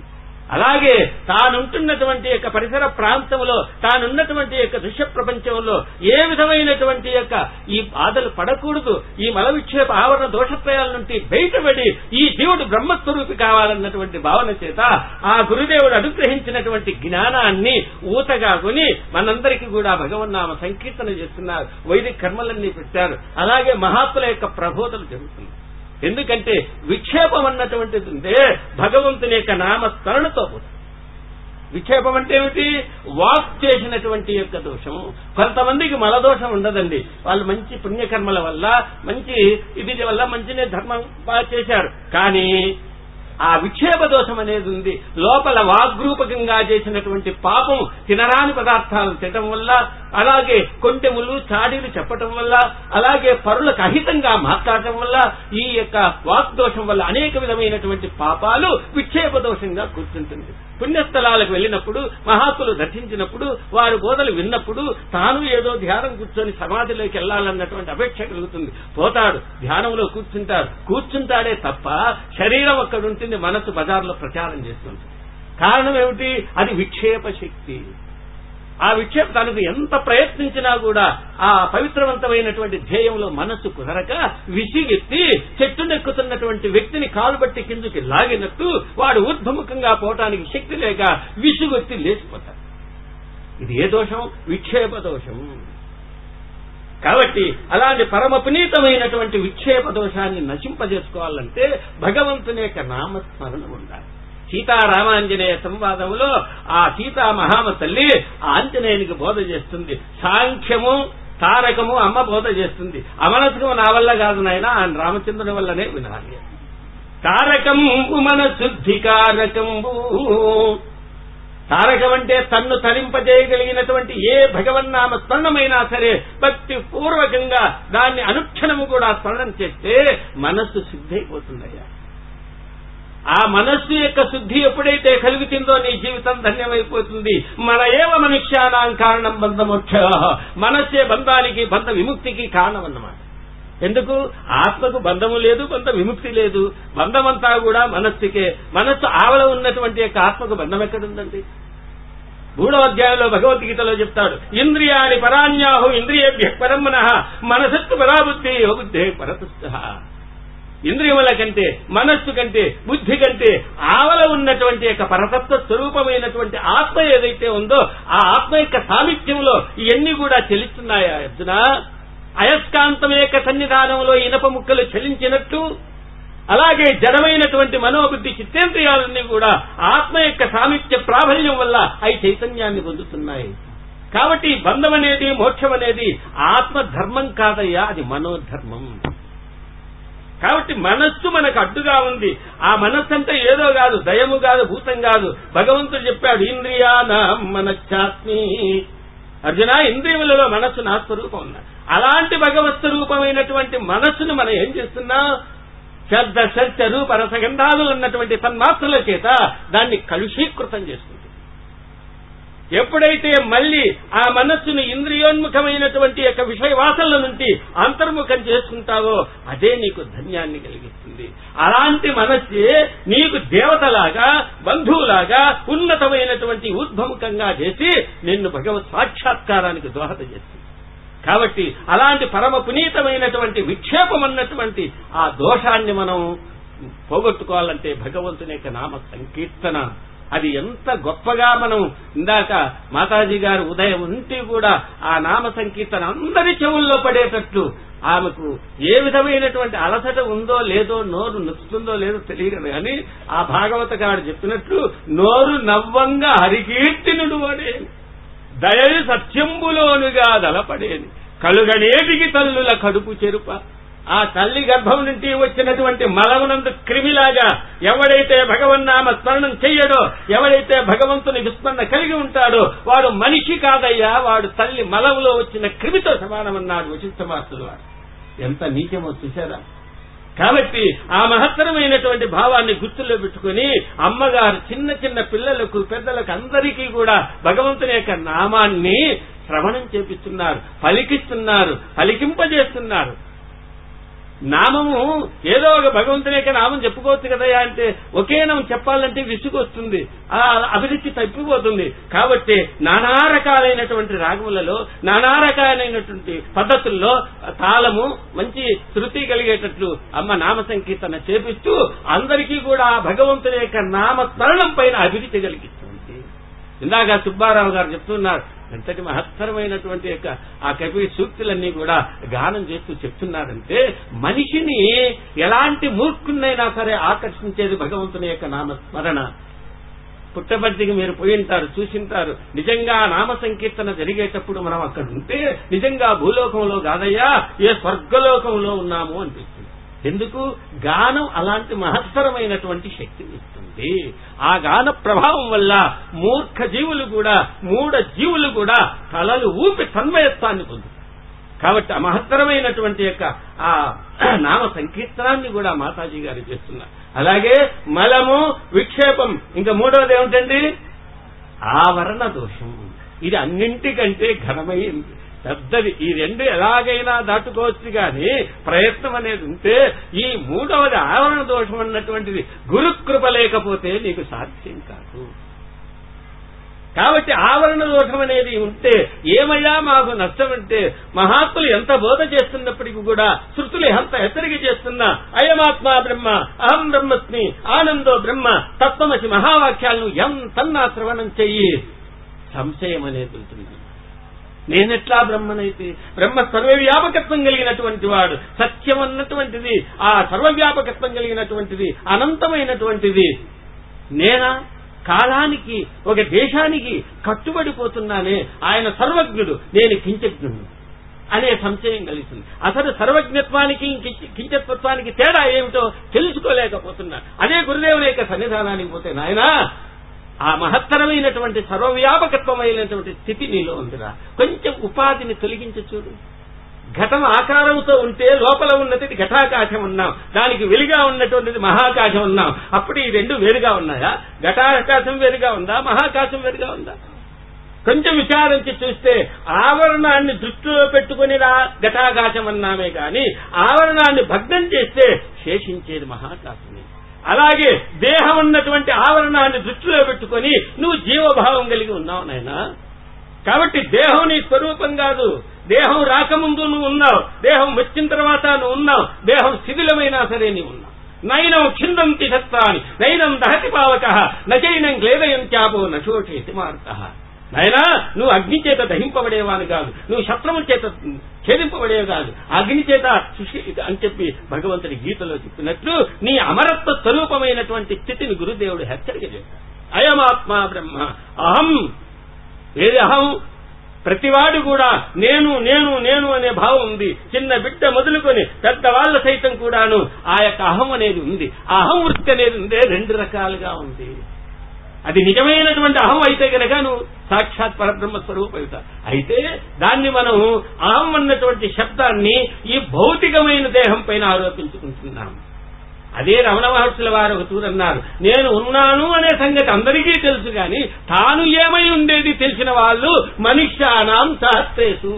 అలాగే తానుంటున్నటువంటి యొక్క పరిసర ప్రాంతంలో తానున్నటువంటి యొక్క దృశ్య ప్రపంచంలో ఏ విధమైనటువంటి యొక్క ఈ బాధలు పడకూడదు ఈ మల విక్షేప ఆవరణ దోషత్రయాల నుండి బయటపడి ఈ జీవుడు బ్రహ్మస్వరూపి కావాలన్నటువంటి భావన చేత ఆ గురుదేవుడు అనుగ్రహించినటువంటి జ్ఞానాన్ని ఊతగా కొని మనందరికీ కూడా భగవన్నామ సంకీర్తన చేస్తున్నారు వైదిక కర్మలన్నీ పెట్టారు అలాగే మహాత్ముల యొక్క ప్రబోధలు జరుగుతుంది ఎందుకంటే విక్షేపం అన్నటువంటిది ఉంటే భగవంతుని యొక్క నామస్మరణతో పోతుంది విక్షేపం అంటే ఏమిటి వాక్ చేసినటువంటి యొక్క దోషం కొంతమందికి మలదోషం ఉండదండి వాళ్ళు మంచి పుణ్యకర్మల వల్ల మంచి ఇది వల్ల మంచినే ధర్మం బాగా చేశారు కానీ ఆ విక్షేప దోషం అనేది ఉంది లోపల వాగ్రూపకంగా చేసినటువంటి పాపం తినరాని పదార్థాలు తినడం వల్ల అలాగే కొంటెములు చాడీలు చెప్పటం వల్ల అలాగే పరులకు అహితంగా మాట్లాడటం వల్ల ఈ యొక్క వాగ్దోషం వల్ల అనేక విధమైనటువంటి పాపాలు విక్షేప దోషంగా కూర్చుంటుంది పుణ్యస్థలాలకు వెళ్ళినప్పుడు మహాత్ములు దర్శించినప్పుడు వారి బోధలు విన్నప్పుడు తాను ఏదో ధ్యానం కూర్చొని సమాధిలోకి వెళ్లాలన్నటువంటి అపేక్ష కలుగుతుంది పోతాడు ధ్యానంలో కూర్చుంటాడు కూర్చుంటాడే తప్ప శరీరం అక్కడ ఉంటుంది మనసు బజార్లో ప్రచారం చేస్తుంది కారణం ఏమిటి అది విక్షేప శక్తి ఆ విక్షేప తనకు ఎంత ప్రయత్నించినా కూడా ఆ పవిత్రవంతమైనటువంటి ధ్యేయంలో మనస్సు కుదరక విసిగెత్తి చెట్టునెక్కుతున్నటువంటి వ్యక్తిని కాలు బట్టి కిందకి లాగినట్టు వాడు ఊర్ధముఖంగా పోవటానికి శక్తి లేక విసుగొత్తి లేచిపోతాడు ఇది ఏ దోషం విక్షేప దోషం కాబట్టి అలాంటి పరమ పునీతమైనటువంటి విక్షేప దోషాన్ని నశింపజేసుకోవాలంటే భగవంతుని యొక్క నామస్మరణ ఉండాలి సీతారామాంజనేయ సంవాదంలో ఆ సీతా మహామ తల్లి ఆ ఆంజనేయునికి బోధ చేస్తుంది సాంఖ్యము తారకము అమ్మ బోధ చేస్తుంది అమనసుకము నా వల్ల కాదు నాయన ఆయన రామచంద్రుని వల్లనే వినాలి తారకంబు మన శుద్ధికారకంబు తారకం అంటే తన్ను తరింపజేయగలిగినటువంటి ఏ భగవన్నామ స్మరణమైనా సరే భక్తి పూర్వకంగా దాన్ని అనుక్షణము కూడా స్మరణం చేస్తే మనస్సు శుద్ధైపోతుందయ్యా ఆ మనస్సు యొక్క శుద్ధి ఎప్పుడైతే కలుగుతుందో నీ జీవితం ధన్యమైపోతుంది మన ఏవ మనుష్యానాం కారణం బంధమోక్ష మనస్సే బంధానికి బంధ విముక్తికి కారణం అన్నమాట ఎందుకు ఆత్మకు బంధము లేదు బంధ విముక్తి లేదు బంధమంతా కూడా మనస్సుకే మనస్సు ఆవల ఉన్నటువంటి యొక్క ఆత్మకు బంధం ఎక్కడుందండి మూడో అధ్యాయంలో భగవద్గీతలో చెప్తాడు ఇంద్రియాని పరాణ్యాహు ఇంద్రియేభ్య పరమ్మన మనసత్తు పరాబుద్ధి బుద్ధే పరతుస్థ ఇంద్రియముల కంటే మనస్సు కంటే బుద్ధి కంటే ఆవల ఉన్నటువంటి యొక్క పరతత్వ స్వరూపమైనటువంటి ఆత్మ ఏదైతే ఉందో ఆ ఆత్మ యొక్క సామిత్యంలో ఇవన్నీ కూడా చెలిస్తున్నాయా అర్జున అయస్కాంతం యొక్క సన్నిధానంలో ఇనప ముక్కలు చలించినట్టు అలాగే జడమైనటువంటి మనోబుద్ధి చిత్తేంద్రియాలన్నీ కూడా ఆత్మ యొక్క సామిత్య ప్రాబల్యం వల్ల అవి చైతన్యాన్ని పొందుతున్నాయి కాబట్టి బంధం అనేది మోక్షం అనేది ఆత్మ ధర్మం కాదయ్యా అది మనోధర్మం కాబట్టి మనస్సు మనకు అడ్డుగా ఉంది ఆ మనస్సు అంటే ఏదో కాదు దయము కాదు భూతం కాదు భగవంతుడు చెప్పాడు ఇంద్రియానా మనశ్చాత్మి అర్జున ఇంద్రియములలో మనస్సు నా స్వరూపం ఉన్నా అలాంటి భగవత్ స్వరూపమైనటువంటి మనస్సును మనం ఏం చేస్తున్నాం శబ్ద శర్చ రూప రసగంధాలు ఉన్నటువంటి తన్మాత్రల చేత దాన్ని కలుషీకృతం చేసుకుంటుంది ఎప్పుడైతే మళ్ళీ ఆ మనస్సును ఇంద్రియోన్ముఖమైనటువంటి యొక్క విషయవాసనల నుండి అంతర్ముఖం చేసుకుంటావో అదే నీకు ధన్యాన్ని కలిగిస్తుంది అలాంటి మనస్సే నీకు దేవతలాగా బంధువులాగా ఉన్నతమైనటువంటి ఉద్భముఖంగా చేసి నిన్ను భగవత్ సాక్షాత్కారానికి దోహద చేస్తుంది కాబట్టి అలాంటి పరమ పునీతమైనటువంటి విక్షేపం అన్నటువంటి ఆ దోషాన్ని మనం పోగొట్టుకోవాలంటే భగవంతుని యొక్క నామ సంకీర్తన అది ఎంత గొప్పగా మనం ఇందాక మాతాజీ గారు ఉదయం ఉంటే కూడా ఆ నామ సంకీర్తన అందరి చెవుల్లో పడేటట్లు ఆమెకు ఏ విధమైనటువంటి అలసట ఉందో లేదో నోరు నొచ్చుతుందో లేదో తెలియదు కానీ ఆ భాగవత గారు చెప్పినట్లు నోరు నవ్వంగా హరికీర్తినుడు వాడేది దయలు సత్యంబులోనుగా దలపడేది కలుగనేటికి తల్లుల కడుపు చెరుప ఆ తల్లి గర్భం నుండి వచ్చినటువంటి మలమునందు క్రిమిలాగా ఎవడైతే భగవన్నామ స్మరణం చెయ్యడో ఎవడైతే భగవంతుని విస్మరణ కలిగి ఉంటాడో వాడు మనిషి కాదయ్యా వాడు తల్లి మలములో వచ్చిన క్రిమితో సమానమన్నాడు వశిష్ఠమాస్తుడు వాడు ఎంత నీచమో చూశారా కాబట్టి ఆ మహత్తరమైనటువంటి భావాన్ని గుర్తులో పెట్టుకుని అమ్మగారు చిన్న చిన్న పిల్లలకు పెద్దలకు అందరికీ కూడా భగవంతుని యొక్క నామాన్ని శ్రవణం చేపిస్తున్నారు పలికిస్తున్నారు పలికింపజేస్తున్నారు నామము ఏదో ఒక భగవంతుని యొక్క నామం చెప్పుకోవచ్చు కదయ్యా అంటే ఒకే నామం చెప్పాలంటే విసుగు వస్తుంది ఆ అభిరుచి తప్పిపోతుంది కాబట్టి నానా రకాలైనటువంటి రాగములలో నానా రకాలైనటువంటి పద్ధతుల్లో తాళము మంచి శృతి కలిగేటట్లు అమ్మ నామ సంకీర్తన చేపిస్తూ అందరికీ కూడా ఆ భగవంతుని యొక్క నామ తరుణం పైన అభిరుచి కలిగిస్తుంది ఇందాక సుబ్బారావు గారు చెప్తున్నారు ఎంతటి మహత్తరమైనటువంటి యొక్క ఆ కవి సూక్తులన్నీ కూడా గానం చేస్తూ చెప్తున్నారంటే మనిషిని ఎలాంటి మూర్ఖున్నైనా సరే ఆకర్షించేది భగవంతుని యొక్క నామస్మరణ పుట్టబద్దికి మీరు పోయింటారు చూసింటారు నిజంగా నామ సంకీర్తన జరిగేటప్పుడు మనం అక్కడ ఉంటే నిజంగా భూలోకంలో కాదయ్యా ఏ స్వర్గలోకంలో ఉన్నాము అనిపిస్తుంది ఎందుకు గానం అలాంటి మహత్తరమైనటువంటి శక్తిని ఇస్తుంది ఆ గాన ప్రభావం వల్ల మూర్ఖ జీవులు కూడా మూఢ జీవులు కూడా తలలు ఊపి తన్మయత్వాన్ని పొందుతారు కాబట్టి ఆ మహత్తరమైనటువంటి యొక్క ఆ నామ సంకీర్తనాన్ని కూడా మాతాజీ గారు చేస్తున్నారు అలాగే మలము విక్షేపం ఇంకా మూడవది ఏమిటండి ఆవరణ దోషం ఇది అన్నింటికంటే ఘనమైంది పెద్దది ఈ రెండు ఎలాగైనా దాటుకోవచ్చు గాని ప్రయత్నం అనేది ఉంటే ఈ మూడవది ఆవరణ దోషం అన్నటువంటిది గురుకృప లేకపోతే నీకు సాధ్యం కాదు కాబట్టి ఆవరణ దోషం అనేది ఉంటే ఏమయ్యా మాకు నష్టం అంటే మహాత్ములు ఎంత బోధ చేస్తున్నప్పటికీ కూడా శృతులు ఎంత హెచ్చరిక చేస్తున్నా అయమాత్మా బ్రహ్మ అహం బ్రహ్మస్మి ఆనందో బ్రహ్మ తత్వమసి మహావాక్యాలను ఎంతన్నా శ్రవణం చెయ్యి సంశయం అనేది ఉంటుంది నేనెట్లా బ్రహ్మనైతే బ్రహ్మ సర్వవ్యాపకత్వం కలిగినటువంటి వాడు సత్యం అన్నటువంటిది ఆ సర్వవ్యాపకత్వం కలిగినటువంటిది అనంతమైనటువంటిది నేనా కాలానికి ఒక దేశానికి కట్టుబడిపోతున్నానే ఆయన సర్వజ్ఞుడు నేను కించజ్ఞుడు అనే సంశయం కలుగుతుంది అసలు సర్వజ్ఞత్వానికి కించ- కించత్వానికి తేడా ఏమిటో తెలుసుకోలేకపోతున్నా అదే గురుదేవుని యొక్క సన్నిధానానికి పోతే నాయనా ఆ మహత్తరమైనటువంటి సర్వవ్యాపకత్వమైనటువంటి స్థితి నీలో ఉందిరా కొంచెం ఉపాధిని తొలగించి చూడు ఘటం ఆకారంతో ఉంటే లోపల ఉన్నది ఘటాకాశం ఉన్నాం దానికి వెలుగా ఉన్నటువంటిది మహాకాశం ఉన్నాం అప్పుడు ఈ రెండు వేరుగా ఉన్నాయా ఘటాకాశం వేరుగా ఉందా మహాకాశం వేరుగా ఉందా కొంచెం విచారించి చూస్తే ఆవరణాన్ని దృష్టిలో పెట్టుకుని రా ఘటాకాశం అన్నామే గాని ఆవరణాన్ని భగ్నం చేస్తే శేషించేది మహాకాశమే అలాగే దేహం ఉన్నటువంటి ఆవరణాన్ని దృష్టిలో పెట్టుకొని నువ్వు జీవభావం కలిగి ఉన్నావు నాయనా కాబట్టి దేహం నీ స్వరూపం కాదు దేహం రాకముందు నువ్వు ఉన్నావు దేహం వచ్చిన తర్వాత నువ్వు ఉన్నావు దేహం శిథిలమైనా సరే నీవు ఉన్నావు నైనం క్షిందంతి సత్తాని నైనం దహతి పావక నచైనం క్లేదయం చాపో నశోషేతి మార్త నాయనా నువ్వు అగ్ని చేత దహింపబడేవాని కాదు నువ్వు శత్రువు చేత ఛేదింపబడేవి కాదు అగ్ని చేత సుషి అని చెప్పి భగవంతుడి గీతలో చెప్పినట్లు నీ అమరత్వ స్వరూపమైనటువంటి స్థితిని గురుదేవుడు హెచ్చరిక చేశాడు అయమాత్మ బ్రహ్మ అహం ఏది అహం ప్రతివాడు కూడా నేను నేను నేను అనే భావం ఉంది చిన్న బిడ్డ మొదలుకొని పెద్దవాళ్ల సైతం కూడాను ఆ యొక్క అహం అనేది ఉంది ఆ అహం వృత్తి అనేది ఉందే రెండు రకాలుగా ఉంది అది నిజమైనటువంటి అహం అయితే గనక నువ్వు సాక్షాత్ పరబ్రహ్మ స్వరూపయుత అయితే దాన్ని మనం అహం అన్నటువంటి శబ్దాన్ని ఈ భౌతికమైన దేహం పైన ఆరోపించుకుంటున్నాం అదే రమణ మహర్షుల వారు ఒక తూరన్నారు నేను ఉన్నాను అనే సంగతి అందరికీ తెలుసు గాని తాను ఏమై ఉండేది తెలిసిన వాళ్ళు మనుష్యానాం శాస్త్రేసు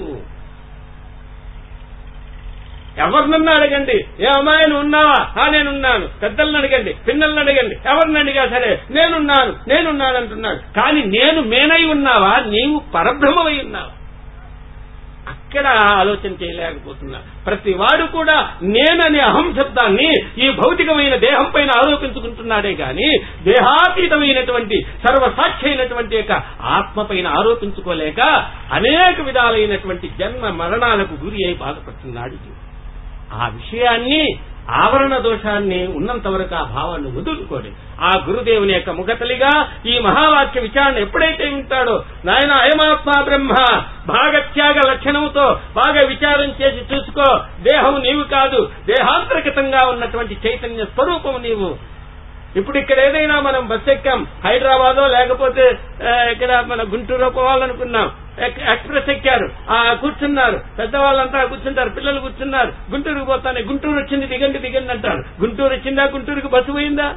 ఎవరినన్నా అడగండి ఏ అమ్మాయి నువ్వు ఉన్నావా ఆ నేనున్నాను పెద్దలను అడగండి పిల్లల్ని అడగండి ఎవరిని అడిగా సరే నేనున్నాను నేనున్నాను అంటున్నాడు కానీ నేను మేనై ఉన్నావా నీవు పరబ్రహ్మమై ఉన్నావా అక్కడ ఆలోచన చేయలేకపోతున్నా ప్రతి వాడు కూడా నేననే అహం శబ్దాన్ని ఈ భౌతికమైన దేహం పైన ఆరోపించుకుంటున్నాడే గాని దేహాతీతమైనటువంటి సర్వసాక్షి అయినటువంటి యొక్క ఆత్మ పైన ఆరోపించుకోలేక అనేక విధాలైనటువంటి జన్మ మరణాలకు గురి అయి బాధపడుతున్నాడు ఆ విషయాన్ని ఆవరణ దోషాన్ని ఉన్నంత వరకు ఆ భావాన్ని వదులుకోడు ఆ గురుదేవుని యొక్క ముఖతలిగా ఈ మహావాక్య విచారణ ఎప్పుడైతే వింటాడో నాయన అయమాత్మ బ్రహ్మ భాగత్యాగ లక్షణంతో బాగా విచారం చేసి చూసుకో దేహం నీవు కాదు దేహాంతర్గతంగా ఉన్నటువంటి చైతన్య స్వరూపం నీవు ఇప్పుడు ఇక్కడ ఏదైనా మనం బస్ ఎక్కాం హైదరాబాదో లేకపోతే ఆ, ఇక్కడ మన గుంటూరు పోవాలనుకున్నాం ఎక్- ఎక్స్ప్రెస్ ఎక్కారు ఆ కూర్చున్నారు పెద్దవాళ్ళంతా కూర్చుంటారు పిల్లలు కూర్చున్నారు గుంటూరుకు పోతానే గుంటూరు వచ్చింది దిగండి దిగండి అంటారు గుంటూరు వచ్చిందా గుంటూరుకు బస్సు పోయిందా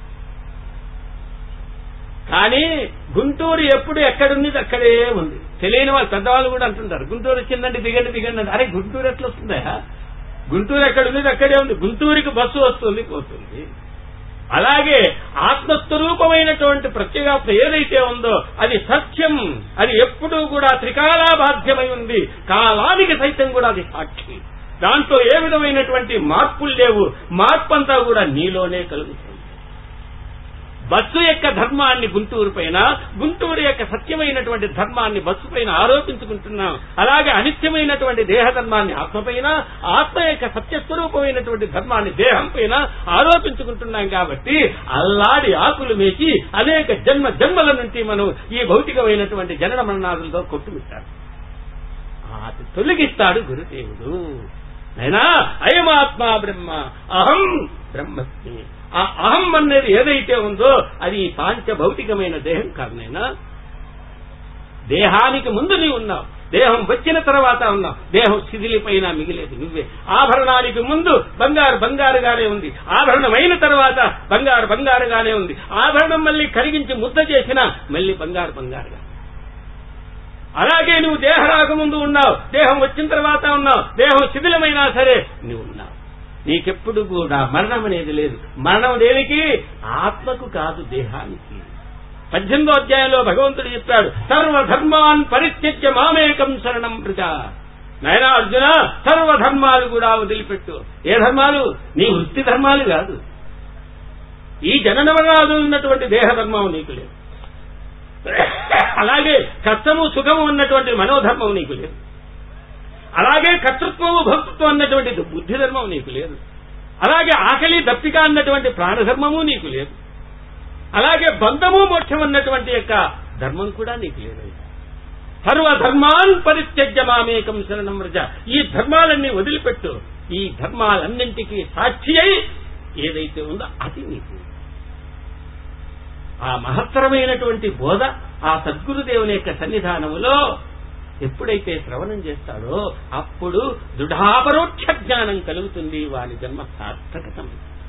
కానీ గుంటూరు ఎప్పుడు ఎక్కడున్నది అక్కడే ఉంది తెలియని వాళ్ళు పెద్దవాళ్ళు కూడా అంటుంటారు గుంటూరు వచ్చిందండి దిగండి దిగండి అంటే అరే గుంటూరు ఎట్లా వస్తుందా గుంటూరు ఎక్కడ ఉంది అక్కడే ఉంది గుంటూరుకి బస్సు వస్తుంది పోతుంది అలాగే ఆత్మస్వరూపమైనటువంటి ప్రత్యేగాత్మ ఏదైతే ఉందో అది సత్యం అది ఎప్పుడూ కూడా త్రికాలాబాధ్యమై ఉంది కాలానికి సైతం కూడా అది సాక్షి దాంట్లో ఏ విధమైనటువంటి మార్పులు లేవు మార్పు అంతా కూడా నీలోనే కలుగుతుంది బస్సు యొక్క ధర్మాన్ని గుంటూరు పైన గుంటూరు యొక్క సత్యమైనటువంటి ధర్మాన్ని బస్సు పైన ఆరోపించుకుంటున్నాం అలాగే అనిత్యమైనటువంటి దేహ ధర్మాన్ని ఆత్మ పైన ఆత్మ యొక్క సత్యస్వరూపమైనటువంటి ధర్మాన్ని దేహం పైన ఆరోపించుకుంటున్నాం కాబట్టి అల్లాడి ఆకులు మేచి అనేక జన్మ జన్మల నుంచి మనం ఈ భౌతికమైనటువంటి జనన మరణాదులతో కొట్టుమిట్టారు అది తొలగిస్తాడు గురుదేవుడు అయినా అయమాత్మ బ్రహ్మ అహం బ్రహ్మస్మి ఆ అహం అనేది ఏదైతే ఉందో అది ఈ పాంచ భౌతికమైన దేహం కాదు నైనా దేహానికి ముందు నీవు ఉన్నావు దేహం వచ్చిన తర్వాత ఉన్నావు దేహం శిథిలిపైన మిగిలేదు నువ్వే ఆభరణానికి ముందు బంగారు బంగారుగానే ఉంది ఆభరణం అయిన తర్వాత బంగారు బంగారుగానే ఉంది ఆభరణం మళ్ళీ కరిగించి ముద్ద చేసినా మళ్ళీ బంగారు బంగారుగా అలాగే నువ్వు దేహ రాకముందు ఉన్నావు దేహం వచ్చిన తర్వాత ఉన్నావు దేహం శిథిలమైనా సరే నువ్వు ఉన్నావు నీకెప్పుడు కూడా మరణం అనేది లేదు మరణం దేనికి ఆత్మకు కాదు దేహానికి పద్దెనిమిదో అధ్యాయంలో భగవంతుడు చెప్పాడు సర్వధర్మాన్ పరిత్యజ్య మామేకం శరణం ప్రజ నాయనా అర్జున సర్వధర్మాలు కూడా వదిలిపెట్టు ఏ ధర్మాలు నీ వృత్తి ధర్మాలు కాదు ఈ జననవరాలు ఉన్నటువంటి దేహ ధర్మం నీకు లేదు అలాగే కష్టము సుఖము ఉన్నటువంటి మనోధర్మం నీకు లేదు అలాగే కర్తృత్వము భక్తృత్వం అన్నటువంటి బుద్ధి ధర్మం నీకు లేదు అలాగే ఆకలి దప్పిక అన్నటువంటి ప్రాణధర్మము నీకు లేదు అలాగే బంధము మోక్షం అన్నటువంటి యొక్క ధర్మం కూడా నీకు లేదు సర్వధర్మాన్ పరిత్యజ్య మామేకం శరణం వ్రజ ఈ ధర్మాలన్నీ వదిలిపెట్టు ఈ ధర్మాలన్నింటికీ సాక్షి అయి ఏదైతే ఉందో అది నీకు ఆ మహత్తరమైనటువంటి బోధ ఆ సద్గురుదేవుని యొక్క సన్నిధానములో ఎప్పుడైతే శ్రవణం చేస్తాడో అప్పుడు దృఢాపరోక్ష జ్ఞానం కలుగుతుంది వాని జన్మ సార్థకతం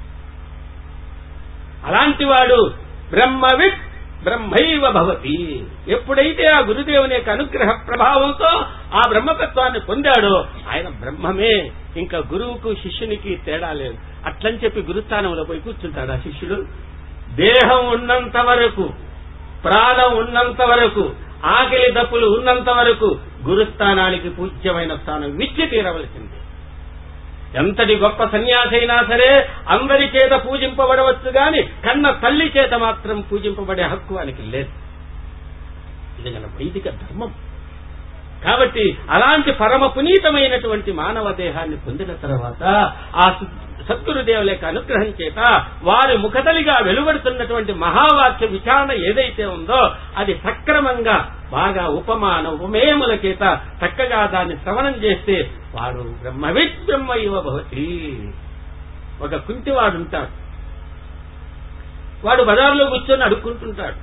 అలాంటి వాడు బ్రహ్మవిత్ బ్రహ్మైవ భవతి ఎప్పుడైతే ఆ గురుదేవుని యొక్క అనుగ్రహ ప్రభావంతో ఆ బ్రహ్మతత్వాన్ని పొందాడో ఆయన బ్రహ్మమే ఇంకా గురువుకు శిష్యునికి తేడా లేదు అట్లని చెప్పి గురుస్థానంలో పోయి కూర్చుంటాడు ఆ శిష్యుడు దేహం ఉన్నంత వరకు ప్రాణం ఉన్నంత వరకు ఆకలి దప్పులు ఉన్నంత వరకు గురుస్థానానికి పూజ్యమైన స్థానం విచ్చి తీరవలసింది ఎంతటి గొప్ప సన్యాసి అయినా సరే అందరి చేత పూజింపబడవచ్చు గాని కన్న తల్లి చేత మాత్రం పూజింపబడే హక్కు ఆయనకి లేదు ఇది మన వైదిక ధర్మం కాబట్టి అలాంటి పరమ పునీతమైనటువంటి మానవ దేహాన్ని పొందిన తర్వాత ఆ సద్గురుదేవుల యొక్క అనుగ్రహం చేత వారి ముఖతలిగా వెలువడుతున్నటువంటి మహావాక్య విచారణ ఏదైతే ఉందో అది సక్రమంగా బాగా ఉపమాన ఉపమేయముల చేత చక్కగా దాన్ని శ్రవణం చేస్తే వాడు బ్రహ్మవిత్ బ్రహ్మ ఇవ భవతి ఒక కుంటివాడు ఉంటాడు వాడు బజార్లో కూర్చొని అడుక్కుంటుంటాడు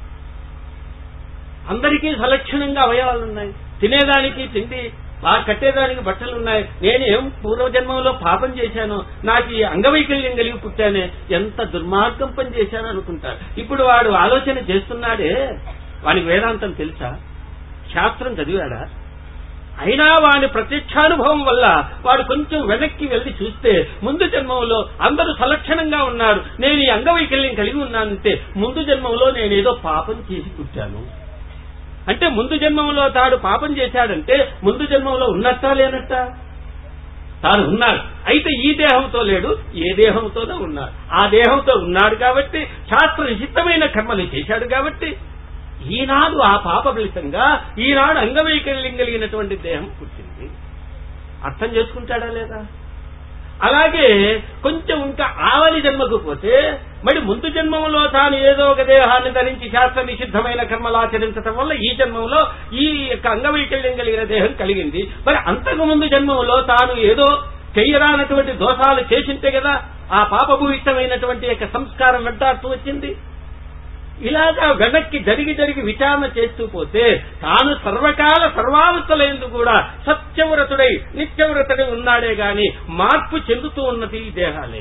అందరికీ సలక్షణంగా అవయవాలు ఉన్నాయి తినేదానికి తిండి బాగా కట్టేదానికి బట్టలు ఉన్నాయి నేనేం పూర్వజన్మంలో పాపం చేశాను నాకు ఈ అంగవైకల్యం కలిగి పుట్టానే ఎంత దుర్మార్గం పని చేశాను అనుకుంటాడు ఇప్పుడు వాడు ఆలోచన చేస్తున్నాడే వానికి వేదాంతం తెలుసా శాస్త్రం చదివాడా అయినా వాని ప్రత్యక్షానుభవం వల్ల వాడు కొంచెం వెనక్కి వెళ్లి చూస్తే ముందు జన్మంలో అందరూ సలక్షణంగా ఉన్నారు నేను ఈ అంగవైకల్యం కలిగి ఉన్నానంటే ముందు జన్మంలో నేనేదో పాపం చేసి పుట్టాను అంటే ముందు జన్మంలో తాడు పాపం చేశాడంటే ముందు జన్మంలో ఉన్నట్టా లేనట్టా తాను ఉన్నాడు అయితే ఈ దేహంతో లేడు ఏ దేహంతోనో ఉన్నాడు ఆ దేహంతో ఉన్నాడు కాబట్టి శాస్త్ర నిషిద్ధమైన కర్మలు చేశాడు కాబట్టి ఈనాడు ఆ పాప ఫలితంగా ఈనాడు అంగవైకల్యం కలిగినటువంటి దేహం పుట్టింది అర్థం చేసుకుంటాడా లేదా అలాగే కొంచెం ఇంకా ఆవలి జన్మకు పోతే మరి ముందు జన్మంలో తాను ఏదో ఒక దేహాన్ని ధరించి శాస్త్ర నిషిద్ధమైన కర్మలు ఆచరించడం వల్ల ఈ జన్మంలో ఈ యొక్క అంగవైకల్యం కలిగిన దేహం కలిగింది మరి అంతకు ముందు జన్మంలో తాను ఏదో చెయ్యరానటువంటి దోషాలు చేసింటే కదా ఆ పాపభూయిష్టమైనటువంటి యొక్క సంస్కారం వెంటాడుతూ వచ్చింది ఇలాగా వెనక్కి జరిగి జరిగి విచారణ చేస్తూ పోతే తాను సర్వకాల సర్వావస్థలందు కూడా సత్యవ్రతుడై నిత్యవ్రతుడై ఉన్నాడే గాని మార్పు చెందుతూ ఉన్నది ఈ దేహాలే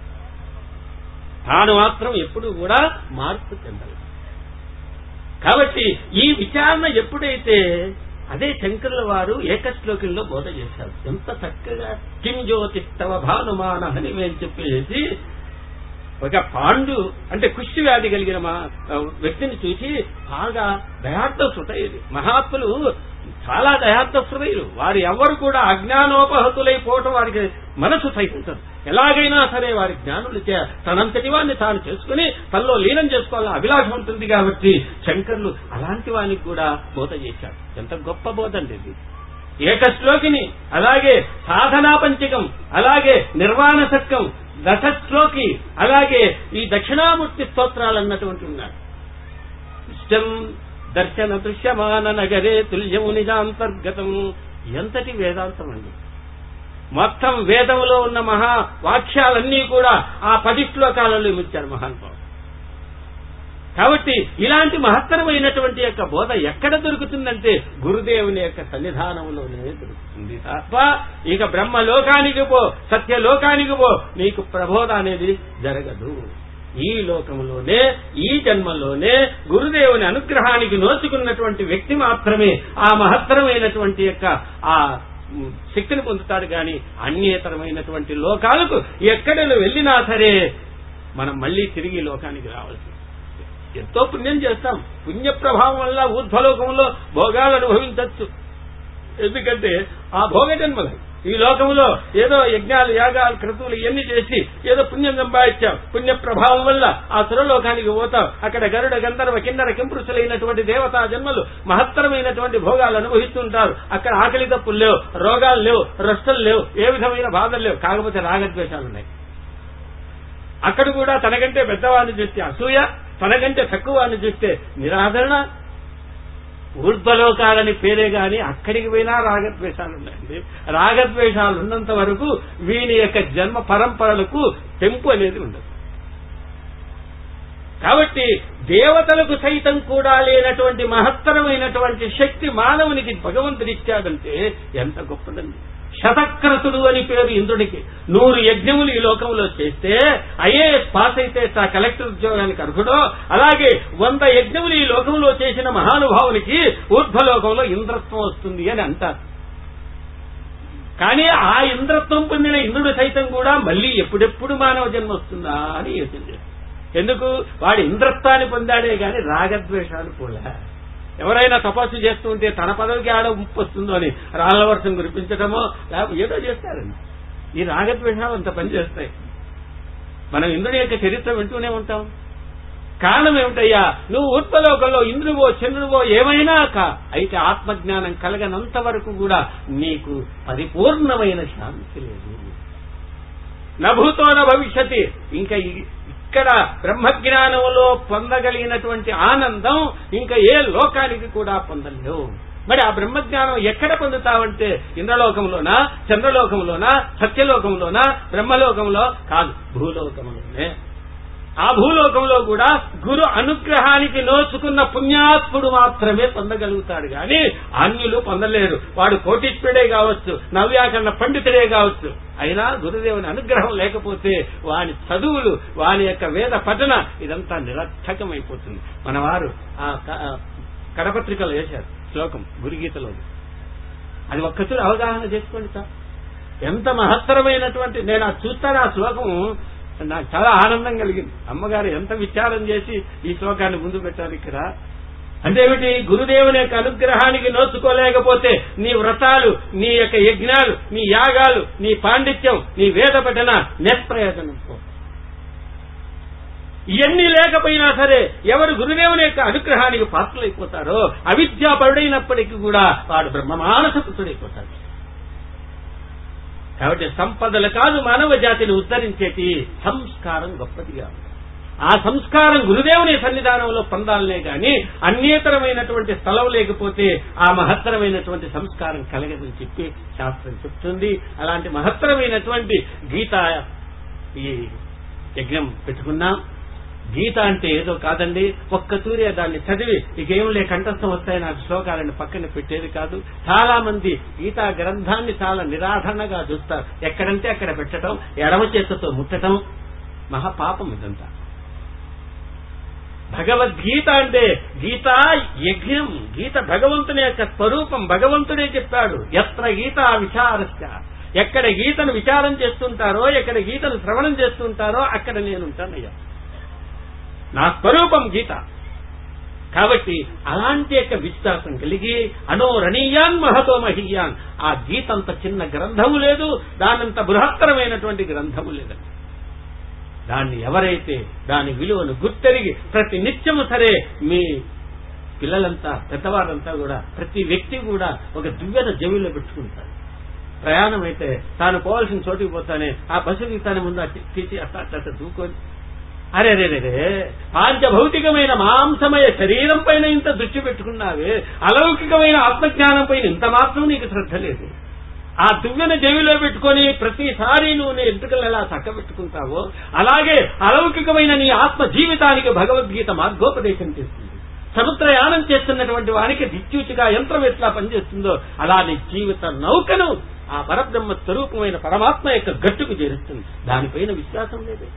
తాను మాత్రం ఎప్పుడు కూడా మార్పు చెందలేదు కాబట్టి ఈ విచారణ ఎప్పుడైతే అదే శంకరుల వారు ఏకశ్లోకంలో బోధ చేశారు ఎంత చక్కగా కిం జ్యోతిస్తవ భానుమాన అని మేము చెప్పేసి ఒక పాండు అంటే కుష్టి వ్యాధి కలిగిన మా వ్యక్తిని చూసి బాగా దయార్థ హృదయులు మహాత్ములు చాలా దయార్థ హృదయులు వారు ఎవరు కూడా అజ్ఞానోపహతులైపోవటం వారికి మనసు సహించదు ఎలాగైనా సరే వారి జ్ఞానులు చే తనంతటి వాడిని తాను చేసుకుని తనలో లీనం చేసుకోవాలని అభిలాషం ఉంటుంది కాబట్టి శంకర్లు అలాంటి వానికి కూడా బోధ చేశారు ఎంత గొప్ప బోధ అండి ఇది ఏకశ్లోకిని అలాగే సాధనా పంచకం అలాగే నిర్వాణ సక్కం దశశ్లోకి అలాగే ఈ దక్షిణామూర్తి స్తోత్రాలు అన్నటువంటి ఉన్నాడు ఇష్టం దర్శన దృశ్యమాన నగరే తుల్యము నిజాంతర్గతం ఎంతటి వేదాంతం అండి మొత్తం వేదంలో ఉన్న మహా వాక్యాలన్నీ కూడా ఆ పది శ్లోకాలలో ఇచ్చారు మహానుభావుడు కాబట్టి ఇలాంటి మహత్తరమైనటువంటి యొక్క బోధ ఎక్కడ దొరుకుతుందంటే గురుదేవుని యొక్క సన్నిధానంలోనే దొరుకుతుంది తప్ప ఇక బ్రహ్మలోకానికి పో సత్యలోకానికి పో నీకు ప్రబోధ అనేది జరగదు ఈ లోకంలోనే ఈ జన్మలోనే గురుదేవుని అనుగ్రహానికి నోచుకున్నటువంటి వ్యక్తి మాత్రమే ఆ మహత్తరమైనటువంటి యొక్క ఆ శక్తిని పొందుతాడు గాని అన్యేతరమైనటువంటి లోకాలకు ఎక్కడ వెళ్ళినా సరే మనం మళ్లీ తిరిగి లోకానికి రావాల్సి ఎంతో పుణ్యం చేస్తాం పుణ్య ప్రభావం వల్ల ఊర్ధ్వలోకంలో భోగాలు అనుభవించవచ్చు ఎందుకంటే ఆ భోగ జన్మలు ఈ లోకంలో ఏదో యజ్ఞాలు యాగాలు క్రతువులు ఇవన్నీ చేసి ఏదో పుణ్యం సంపాదించాం పుణ్య ప్రభావం వల్ల ఆ సురలోకానికి పోతాం అక్కడ గరుడ గంధర్వ కిన్నర కింపురుషులైనటువంటి దేవతా జన్మలు మహత్తరమైనటువంటి భోగాలు అనుభవిస్తుంటారు అక్కడ ఆకలి తప్పులు లేవు రోగాలు లేవు రష్టలు లేవు ఏ విధమైన బాధలు లేవు కాకపోతే రాగద్వేషాలు ఉన్నాయి అక్కడ కూడా తనకంటే పెద్దవాడిని చూస్తే అసూయ తనకంటే తక్కువ వాడిని చూస్తే నిరాదరణ ఊర్ధ్వలోకాలని పేరే గాని అక్కడికి పోయినా రాగద్వేషాలు ఉన్నాయండి రాగద్వేషాలు ఉన్నంత వరకు వీని యొక్క జన్మ పరంపరలకు తెంపు అనేది ఉండదు కాబట్టి దేవతలకు సైతం కూడా లేనటువంటి మహత్తరమైనటువంటి శక్తి మానవునికి భగవంతుడిచ్చాడంటే ఎంత గొప్పదండి శతక్రతుడు అని పేరు ఇంద్రుడికి నూరు యజ్ఞములు ఈ లోకంలో చేస్తే ఐఏఎస్ పాస్ అయితే ఆ కలెక్టర్ ఉద్యోగానికి అర్హుడో అలాగే వంద యజ్ఞములు ఈ లోకంలో చేసిన మహానుభావునికి ఊర్ధ్వలోకంలో ఇంద్రత్వం వస్తుంది అని అంటారు కానీ ఆ ఇంద్రత్వం పొందిన ఇంద్రుడు సైతం కూడా మళ్ళీ ఎప్పుడెప్పుడు మానవ జన్మ వస్తుందా అని యోచించారు ఎందుకు వాడు ఇంద్రత్వాన్ని పొందాడే గాని రాగద్వేషాలు కూడా ఎవరైనా తపస్సు చేస్తూ ఉంటే తన పదవికి ఆడ ముప్పు వస్తుందో అని రాళ్ల వర్షం కురిపించడమో లేకపోతే ఏదో చేస్తారండి ఈ రాగద్వేషాలు అంత పనిచేస్తాయి మనం ఇంద్రుడి యొక్క చరిత్ర వింటూనే ఉంటాం కారణం ఏమిటయ్యా నువ్వు ఉత్పలోకంలో ఇంద్రువో చంద్రువో ఏమైనా కా అయితే ఆత్మజ్ఞానం కలగనంత వరకు కూడా నీకు పరిపూర్ణమైన శాంతి లేదు నభూతోన భవిష్యతి ఇంకా ఇక్కడ బ్రహ్మజ్ఞానంలో పొందగలిగినటువంటి ఆనందం ఇంకా ఏ లోకానికి కూడా పొందలేవు మరి ఆ బ్రహ్మజ్ఞానం ఎక్కడ పొందుతావంటే ఇంద్రలోకంలోనా చంద్రలోకంలోనా సత్యలోకంలోనా బ్రహ్మలోకంలో కాదు భూలోకంలోనే ఆ భూలోకంలో కూడా గురు అనుగ్రహానికి నోచుకున్న పుణ్యాత్ముడు మాత్రమే పొందగలుగుతాడు గాని అన్యులు పొందలేరు వాడు కోటీశ్వరుడే కావచ్చు నవ్యాకరణ పండితుడే కావచ్చు అయినా గురుదేవుని అనుగ్రహం లేకపోతే వాని చదువులు వాని యొక్క వేద పఠన ఇదంతా నిరర్థకమైపోతుంది మన వారు ఆ కడపత్రికలు వేశారు శ్లోకం గురుగీతలో అది ఒక్కసారి అవగాహన చేసుకోండి సార్ ఎంత మహత్తరమైనటువంటి నేను అది చూస్తాను ఆ శ్లోకం నాకు చాలా ఆనందం కలిగింది అమ్మగారు ఎంత విచారం చేసి ఈ శ్లోకాన్ని ముందు పెట్టారు ఇక్కడ అంటే ఏమిటి గురుదేవుని యొక్క అనుగ్రహానికి నోచుకోలేకపోతే నీ వ్రతాలు నీ యొక్క యజ్ఞాలు నీ యాగాలు నీ పాండిత్యం నీ వేద పఠన నిష్ప్రయోజనం ఇవన్నీ లేకపోయినా సరే ఎవరు గురుదేవుని యొక్క అనుగ్రహానికి పాత్రలైపోతారో అవిద్యాపరుడైనప్పటికీ కూడా వాడు బ్రహ్మమానస పుత్రుడైపోతాడు కాబట్టి సంపదలు కాదు మానవ జాతిని ఉద్ధరించేటి సంస్కారం గొప్పదిగా ఆ సంస్కారం గురుదేవుని సన్నిధానంలో పొందాలనే గాని అన్యేతరమైనటువంటి స్థలం లేకపోతే ఆ మహత్తరమైనటువంటి సంస్కారం కలగదని చెప్పి శాస్త్రం చెప్తుంది అలాంటి మహత్తరమైనటువంటి గీత ఈ యజ్ఞం పెట్టుకున్నాం గీత అంటే ఏదో కాదండి ఒక్క తూరే దాన్ని చదివి ఇకేం లే కంఠస్థం వస్తాయి నాకు శ్లోకాలను పక్కన పెట్టేది కాదు చాలా మంది గీతా గ్రంథాన్ని చాలా నిరాధరణగా చూస్తారు ఎక్కడంటే అక్కడ పెట్టడం ఎడమ చేతితో ముట్టడం మహాపాపం ఇదంతా భగవద్గీత అంటే గీత యజ్ఞం గీత భగవంతుని యొక్క స్వరూపం భగవంతుడే చెప్పాడు ఎత్ర గీత విచారస్య ఎక్కడ గీతను విచారం చేస్తుంటారో ఎక్కడ గీతను శ్రవణం చేస్తుంటారో అక్కడ నేనుంటానయ్యా నా స్వరూపం గీత కాబట్టి అలాంటి యొక్క విశ్వాసం కలిగి అనోరణీయాన్ మహతో మహీయాన్ ఆ గీతంత చిన్న గ్రంథము లేదు దానంత బృహత్తరమైనటువంటి గ్రంథము లేదండి దాన్ని ఎవరైతే దాని విలువను గుర్తెరిగి ప్రతి నిత్యము సరే మీ పిల్లలంతా పెద్దవారంతా కూడా ప్రతి వ్యక్తి కూడా ఒక దివ్యన జవిలో పెట్టుకుంటారు ప్రయాణం అయితే తాను పోవాల్సిన చోటుకి పోతానే ఆ బస్సుకి తన ముందు అట్టి తీసి అట్ట అట్ట అట్ట దూకొని అరే రే రే రే పాంచభౌతికమైన మాంసమయ శరీరం పైన ఇంత దృష్టి పెట్టుకున్నావే అలౌకికమైన ఆత్మజ్ఞానం పైన ఇంత మాత్రం నీకు శ్రద్ధ లేదు ఆ దువ్వెన జవిలో పెట్టుకొని ప్రతిసారి నువ్వు నీ ఎంట్రుకలు ఎలా చక్కబెట్టుకుంటావో అలాగే అలౌకికమైన నీ ఆత్మ జీవితానికి భగవద్గీత మార్గోపదేశం చేస్తుంది సముద్రయానం చేస్తున్నటువంటి వానికి దిక్చూచిగా యంత్రం ఎట్లా పనిచేస్తుందో అలా నీ జీవిత నౌకను ఆ పరబ్రహ్మ స్వరూపమైన పరమాత్మ యొక్క గట్టుకు చేరుస్తుంది దానిపైన విశ్వాసం లేదు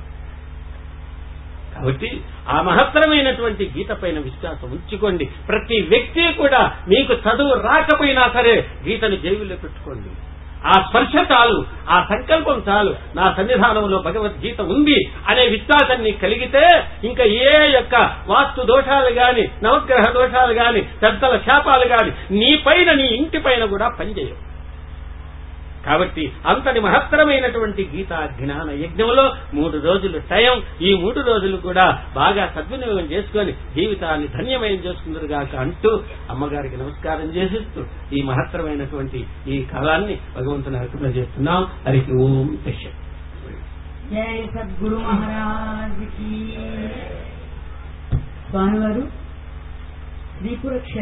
కాబట్టి ఆ మహత్తరమైనటువంటి గీత పైన విశ్వాసం ఉంచుకోండి ప్రతి వ్యక్తి కూడా మీకు చదువు రాకపోయినా సరే గీతను జైవులో పెట్టుకోండి ఆ స్పర్శ చాలు ఆ సంకల్పం చాలు నా సన్నిధానంలో భగవద్గీత ఉంది అనే విశ్వాసం నీకు కలిగితే ఇంకా ఏ యొక్క వాస్తు దోషాలు గాని నవగ్రహ దోషాలు గాని పెద్దల శాపాలు గాని నీ పైన నీ ఇంటి పైన కూడా పనిచేయవు కాబట్టి అంతటి మహత్తరమైనటువంటి గీతా జ్ఞాన యజ్ఞంలో మూడు రోజులు టైం ఈ మూడు రోజులు కూడా బాగా సద్వినియోగం చేసుకొని జీవితాన్ని ధన్యమయం చేసుకుందరుగాక అంటూ అమ్మగారికి నమస్కారం చేసిస్తూ ఈ మహత్తరమైనటువంటి ఈ కాలాన్ని భగవంతుని అర్పణ చేస్తున్నాం హరి ఓం శిష్య జై సద్గురు మహారాజ్ కి స్వామివారు శ్రీపుర క్షేత్రం